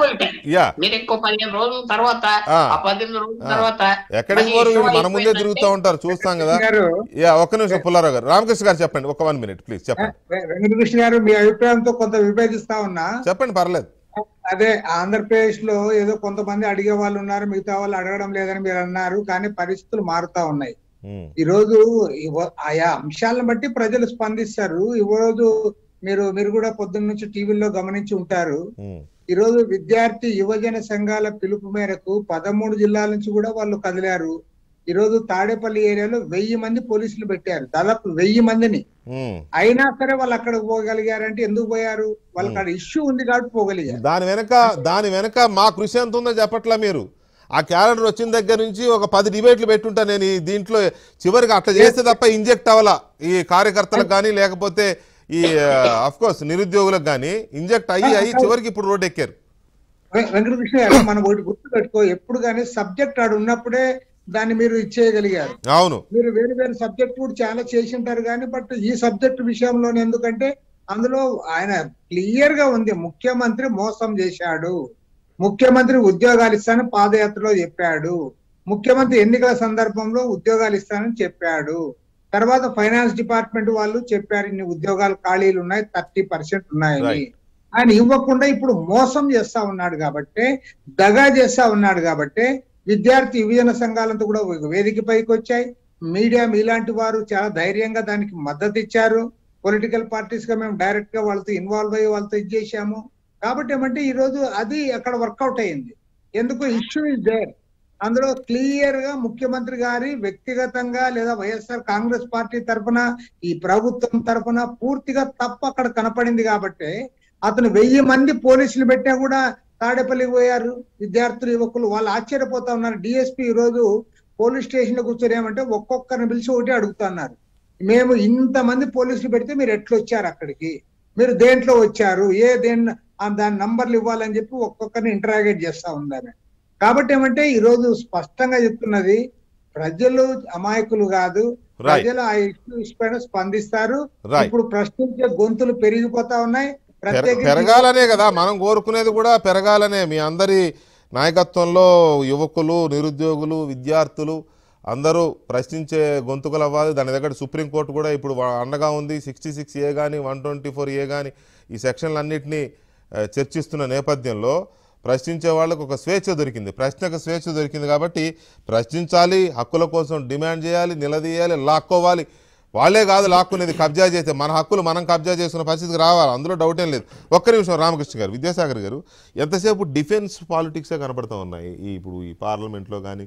yeah మీరు ఇంకో పదిహేను రోజుల తర్వాత ఆ. ఆ పదిహేను రోజుల ఆ. తర్వాత ఎక్కడికి మళ్ళీ పోరు show వీళ్ళు మన ముందే అయిపోయిందంటే తిరుగుతూ ఉంటారు చూస్తాం కదా గారు యా ఒక్క నిమిషం పుల్లారావు గారు రామకృష్ణ గారు చెప్పండి ఒక వన్ మినిట్ ప్లీజ్ చెప్పండి వె- వెంకటకృష్ణ గారు మీ అభిప్రాయంతో కొంత విభేదిస్తా ఉన్నా చెప్పండి పర్లేదు అదే ఆంధ్రప్రదేశ్ లో ఏదో కొంతమంది అడిగే వాళ్ళు ఉన్నారు మిగతా వాళ్ళు అడగడం లేదని మీరు అన్నారు కానీ పరిస్థితులు మారుతా ఉన్నాయి ఉమ్, ఈ రోజు ఇవ- ఆయా అంశాలను బట్టి ప్రజలు స్పందిస్తారు ఈ రోజు మీరు మీరు కూడా పొద్దున్న నుంచి టీవీలో గమనించి ఉంటారు ఉమ్, ఈ రోజు విద్యార్థి యువజన సంఘాల పిలుపు మేరకు పదమూడు జిల్లాల నుంచి కూడా వాళ్ళు కదిలారు ఈ రోజు తాడేపల్లి ఏరియాలో వెయ్యి మంది పోలీసులు పెట్టారు దాదాపు వెయ్యి మందిని ఉమ్. అయినా సరే వాళ్ళు అక్కడికి పోగలిగారంటే ఎందుకు పోయారు వాళ్ళకి అక్కడ ఇష్యూ ఉంది కాబట్టి పోగలిగారు దాని వెనక దాని వెనక మా కృషి ఎంత ఉందో చెప్పట్లా మీరు ఆ క్యాలెండర్ వచ్చిన దగ్గర నుంచి ఒక పది డిబేట్లు పెట్టుంటా నేను ఈ దీంట్లో చివరికి అట్లా చేస్తే తప్ప ఇంజెక్ట్ అవ్వాలా ఈ కార్యకర్తలకు కానీ లేకపోతే ఈ అఫ్ కోర్స్ నిరుద్యోగులకు కానీ ఇంజెక్ట్ అయ్యి అయ్యి చివరికి ఇప్పుడు రోడ్ ఎక్కారు వె- వెంకటకృష్ణ గారు మనం ఒకటి గుర్తు పెట్టుకో ఎప్పుడు కానీ సబ్జెక్ట్ ఆడు ఉన్నప్పుడే దాన్ని మీరు ఇచ్చేయగలిగారు అవును మీరు వేరు వేరు సబ్జెక్ట్ కూడా చాలా చేసి ఉంటారు కానీ బట్ ఈ సబ్జెక్ట్ విషయంలో ఎందుకంటే అందులో ఆయన క్లియర్ గా ఉంది ముఖ్యమంత్రి మోసం చేశాడు ముఖ్యమంత్రి ఉద్యోగాలు ఇస్తానని పాదయాత్రలో చెప్పాడు ముఖ్యమంత్రి ఎన్నికల సందర్భంలో ఉద్యోగాలు ఇస్తానని చెప్పాడు తర్వాత ఫైనాన్స్ డిపార్ట్మెంట్ వాళ్ళు చెప్పారు ఇన్ని ఉద్యోగాలు ఖాళీలు ఉన్నాయి థర్టీ పర్సెంట్ ఉన్నాయని Right. ఆయన ఇవ్వకుండా ఇప్పుడు మోసం చేస్తా ఉన్నాడు కాబట్టి దగా చేస్తా ఉన్నాడు కాబట్టి విద్యార్థి యువజన సంఘాలంతా కూడా ఒక వేదిక పైకి వచ్చాయి మీడియా మీలాంటి వారు చాలా ధైర్యంగా దానికి మద్దతు ఇచ్చారు పొలిటికల్ పార్టీస్ గా మేము డైరెక్ట్ గా వాళ్ళతో ఇన్వాల్వ్ అయ్యి వాళ్ళతో ఇది చేశాము కాబట్టి ఏమంటే ఈ రోజు అది అక్కడ వర్కౌట్ అయింది ఎందుకు ఇష్యూ ఇస్ దేర్ అందులో క్లియర్ గా ముఖ్యమంత్రి గారి వ్యక్తిగతంగా లేదా వైఎస్ఆర్ కాంగ్రెస్ పార్టీ తరఫున ఈ ప్రభుత్వం తరఫున పూర్తిగా తప్పు అక్కడ కనపడింది కాబట్టి అతను వెయ్యి మంది పోలీసులు పెట్టా కూడా తాడేపల్లికి పోయారు విద్యార్థులు యువకులు వాళ్ళు ఆశ్చర్యపోతా ఉన్నారు డిఎస్పీ ఈ రోజు పోలీస్ స్టేషన్ లో కూర్చొని ఏమంటే ఒక్కొక్కరిని పిలిచి ఒకటి అడుగుతున్నారు మేము ఇంతమంది పోలీసులు పెడితే మీరు ఎట్లా వచ్చారు అక్కడికి మీరు దేంట్లో వచ్చారు ఏ దేని ఆ దాని నంబర్లు ఇవ్వాలని చెప్పి ఒక్కొక్కరిని ఇంటరాగేట్ చేస్తా ఉందామె కాబట్టి ఏమంటే ఈ రోజు స్పష్టంగా చెప్తున్నది ప్రజలు అమాయకులు కాదు రైట్ ప్రజలు ఆ ఇష్యూస్ పైన స్పందిస్తారు రైట్ ఇప్పుడు ప్రశ్నించే గొంతులు పెరిగిపోతా ఉన్నాయి ప్రత్యేకించి పెరగాలనే కదా మనం కోరుకునేది కూడా పెరగాలనే మీ అందరి నాయకత్వంలో యువకులు నిరుద్యోగులు విద్యార్థులు అందరూ ప్రశ్నించే గొంతుకలు అవ్వాలి దాని దగ్గర సుప్రీంకోర్టు కూడా ఇప్పుడు వా- అండగా ఉంది సిక్స్టీ సిక్స్ ఏ కానీ వన్ ట్వంటీ ఫోర్ ఏ కానీ ఈ సెక్షన్లన్నింటినీ ఆ, చర్చిస్తున్న నేపథ్యంలో ప్రశ్నించే వాళ్ళకు ఒక స్వేచ్ఛ దొరికింది ప్రశ్నకు స్వేచ్ఛ దొరికింది కాబట్టి ప్రశ్నించాలి హక్కుల కోసం డిమాండ్ చేయాలి నిలదీయాలి లాక్కోవాలి వాళ్ళే కాదు లాక్కునేది కబ్జా చేస్తే మన హక్కులు మనం కబ్జా చేసుకున్న పరిస్థితికి రావాలి అందులో డౌట్ ఏం లేదు ఒక్క నిమిషం రామకృష్ణ గారు విద్యాసాగర్ గారు ఎంతసేపు డిఫెన్స్ పాలిటిక్సే కనపడుతూ ఉన్నాయి ఈ ఇప్పుడు ఈ పార్లమెంట్లో కానీ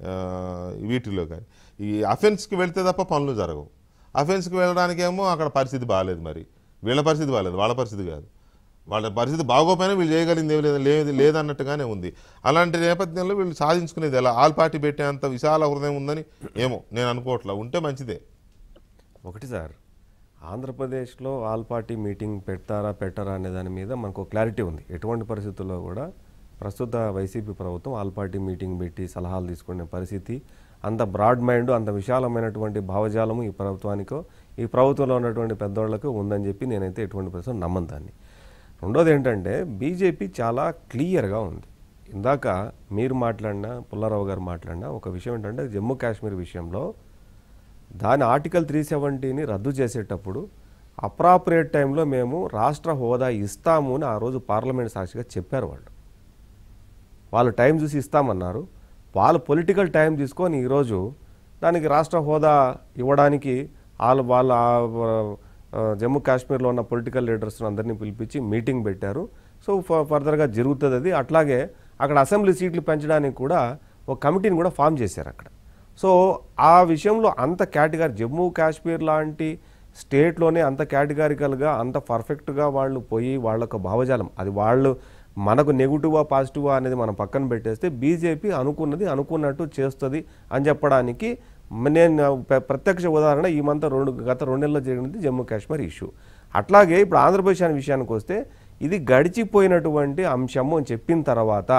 వీటిలో కానీ ఈ అఫెన్స్కి వెళ్తే తప్ప పనులు జరగవు అఫెన్స్కి వెళ్ళడానికేమో అక్కడ పరిస్థితి బాగాలేదు మరి వీళ్ళ పరిస్థితి బాగాలేదు వాళ్ళ పరిస్థితి కాదు వాళ్ళ పరిస్థితి బాగోపోయినా వీళ్ళు చేయగలిగింది ఏమీ లేదు లేదు లేదన్నట్టుగానే ఉంది అలాంటి నేపథ్యంలో వీళ్ళు సాధించుకునేది ఎలా ఆల్ పార్టీ పెట్టేంత విశాల హృదయం ఉందని ఏమో నేను అనుకోవట్లా ఉంటే మంచిదే ఒకటి సార్ ఆంధ్రప్రదేశ్లో ఆల్ పార్టీ మీటింగ్ పెడతారా పెట్టారా అనే దాని మీద మనకు క్లారిటీ ఉంది ఎటువంటి పరిస్థితుల్లో కూడా ప్రస్తుత వైసీపీ ప్రభుత్వం ఆల్ పార్టీ మీటింగ్ పెట్టి సలహాలు తీసుకునే పరిస్థితి అంత బ్రాడ్ మైండ్ అంత విశాలమైనటువంటి భావజాలము ఈ ప్రభుత్వానికో ఈ ప్రభుత్వంలో ఉన్నటువంటి పెద్దవాళ్ళకు ఉందని చెప్పి నేనైతే ఎటువంటి పరిస్థితి నమ్మను దాన్ని రెండోది ఏంటంటే బీజేపీ చాలా క్లియర్గా ఉంది ఇందాక మీరు మాట్లాడిన పుల్లారావు గారు మాట్లాడిన ఒక విషయం ఏంటంటే జమ్మూ కాశ్మీర్ విషయంలో దాని ఆర్టికల్ త్రీ సెవెంటీని రద్దు చేసేటప్పుడు అప్రాపరియేట్ టైంలో మేము రాష్ట్ర హోదా ఇస్తాము అని ఆ రోజు పార్లమెంట్ సాక్షిగా చెప్పారు వాళ్ళు వాళ్ళు టైం చూసి ఇస్తామన్నారు వాళ్ళు పొలిటికల్ టైం తీసుకొని ఈరోజు దానికి రాష్ట్ర హోదా ఇవ్వడానికి వాళ్ళు వాళ్ళ ఆ, జమ్మూ కాశ్మీర్లో ఉన్న పొలిటికల్ లీడర్స్ అందరినీ పిలిపించి మీటింగ్ పెట్టారు సో ఫ- ఫర్దర్గా జరుగుతుంది అది అట్లాగే అక్కడ అసెంబ్లీ సీట్లు పెంచడానికి కూడా ఒక కమిటీని కూడా ఫామ్ చేశారు అక్కడ సో ఆ విషయంలో అంత కేటగిరీ జమ్మూ కాశ్మీర్ లాంటి స్టేట్లోనే అంత కేటగారికల్గా అంత పర్ఫెక్ట్గా వాళ్ళు పోయి వాళ్ళ యొక్క భావజాలం అది వాళ్ళు మనకు నెగిటివా పాజిటివా అనేది మనం పక్కన పెట్టేస్తే బీజేపీ అనుకున్నది అనుకున్నట్టు చేస్తుంది అని చెప్పడానికి మ- నేను ప్ర- ప్రత్యక్ష ఉదాహరణ ఈ మంత్ రెండు గత రెండు నెలల్లో జరిగినది జమ్మూ కాశ్మీర్ ఇష్యూ అట్లాగే ఇప్పుడు ఆంధ్రప్రదేశ్ అనే విషయానికి వస్తే ఇది గడిచిపోయినటువంటి అంశము అని చెప్పిన తర్వాత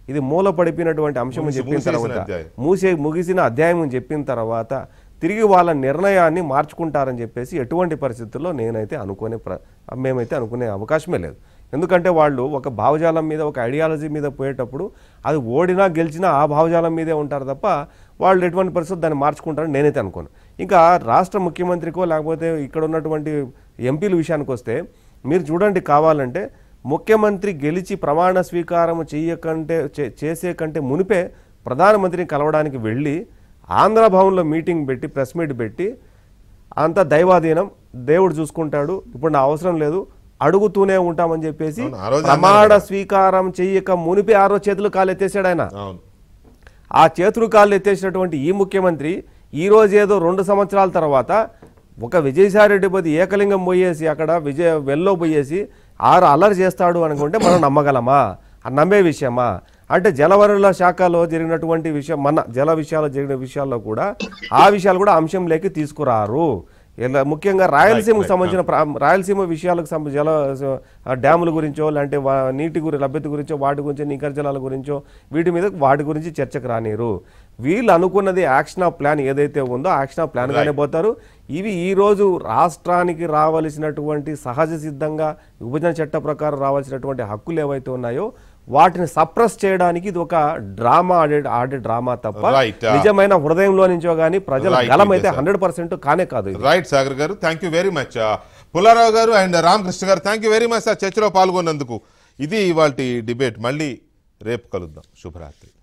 ఇది మూల పడిపోయినటువంటి అంశం అని ముగిసి- చెప్పిన ముగిసేసిన తర్వాత అధ్యాయం. మూసే ముగిసిన అధ్యాయం అని చెప్పిన తర్వాత తిరిగి వాళ్ళ నిర్ణయాన్ని మార్చుకుంటారని చెప్పేసి ఎటువంటి పరిస్థితుల్లో నేనైతే అనుకునే ప్ర మేమైతే అనుకునే అవకాశమే లేదు ఎందుకంటే వాళ్ళు ఒక భావజాలం మీద ఒక ఐడియాలజీ మీద పోయేటప్పుడు అది ఓడినా గెలిచినా ఆ భావజాలం మీదే ఉంటారు తప్ప వాళ్ళు ఎటువంటి పరిస్థితి దాన్ని మార్చుకుంటారని నేనైతే అనుకోను ఇంకా రాష్ట్ర ముఖ్యమంత్రికో లేకపోతే ఇక్కడ ఉన్నటువంటి ఎంపీల విషయానికి వస్తే మీరు చూడండి కావాలంటే ముఖ్యమంత్రి గెలిచి ప్రమాణ స్వీకారం చేయకంటే చే- చేసే కంటే మునిపే ప్రధానమంత్రిని కలవడానికి వెళ్ళి ఆంధ్ర భవన్లో మీటింగ్ పెట్టి ప్రెస్ మీట్ పెట్టి అంత దైవాధీనం దేవుడు చూసుకుంటాడు ఇప్పుడు నా అవసరం లేదు అడుగుతూనే ఉంటామని చెప్పేసి అవును, ఆ రోజే ప్రమాణ అన్నారు కదా. స్వీకారం చెయ్యక మునిపే ఆరో చేతులు కాలు ఎత్తేసాడు ఆయన అవును ఆ చేతులు కాళ్ళు ఎత్తేసినటువంటి ఈ ముఖ్యమంత్రి ఈ రోజు ఏదో రెండు సంవత్సరాల తర్వాత ఒక విజయసాయిరెడ్డి పది ఏకలింగం పోయేసి అక్కడ విజయ వెల్లో పోయేసి ఆరు అల్లరి చేస్తాడు అనుకుంటే మనం నమ్మగలమా ఆ నమ్మే విషయమా అంటే జలవనరుల శాఖలో జరిగినటువంటి విషయం మన జల విషయాల్లో జరిగిన విషయాల్లో కూడా ఆ విషయాలు కూడా అంశంలోకి తీసుకురారు ఇలా ముఖ్యంగా రాయలసీమకు right. సంబంధించిన ప్రా- రాయలసీమ విషయాలకు సంబ జల ఆ డ్యాముల గురించో లేదంటే వా- నీటి గురి లభ్యత గురించో వాటి గురించో నికర జలాల గురించో వీటి మీద వాటి గురించి చర్చకు రానిరు వీళ్ళు అనుకున్నది యాక్షన్ ఆఫ్ ప్లాన్ ఏదైతే ఉందో యాక్షన్ ఆఫ్ ప్లాన్ గానే పోతారు ఇవి ఈ రోజు రాష్ట్రానికి రావలసినటువంటి సహజ సిద్ధంగా విభజన చట్ట ప్రకారం రావాల్సినటువంటి హక్కులు ఏవైతే ఉన్నాయో వాటిని సప్రెస్ చేయడానికి ఇది ఒక డ్రామా ఆడే ఆడే డ్రామా తప్ప Right. నిజమైన హృదయంలో నుంచో కానీ ప్రజల Right, గలం అయితే విజయ్ హండ్రెడ్ పర్సెంట్ కానే కాదు ఇది రైట్ సాగర్ గారు thank you very much Pullarao గారు అండ్ రామకృష్ణ గారు thank you very much sir చర్చలో పాల్గొన్నందుకు ఇది ఇవాళ డిబేట్ మళ్ళీ రేపు కలుద్దాం శుభరాత్రి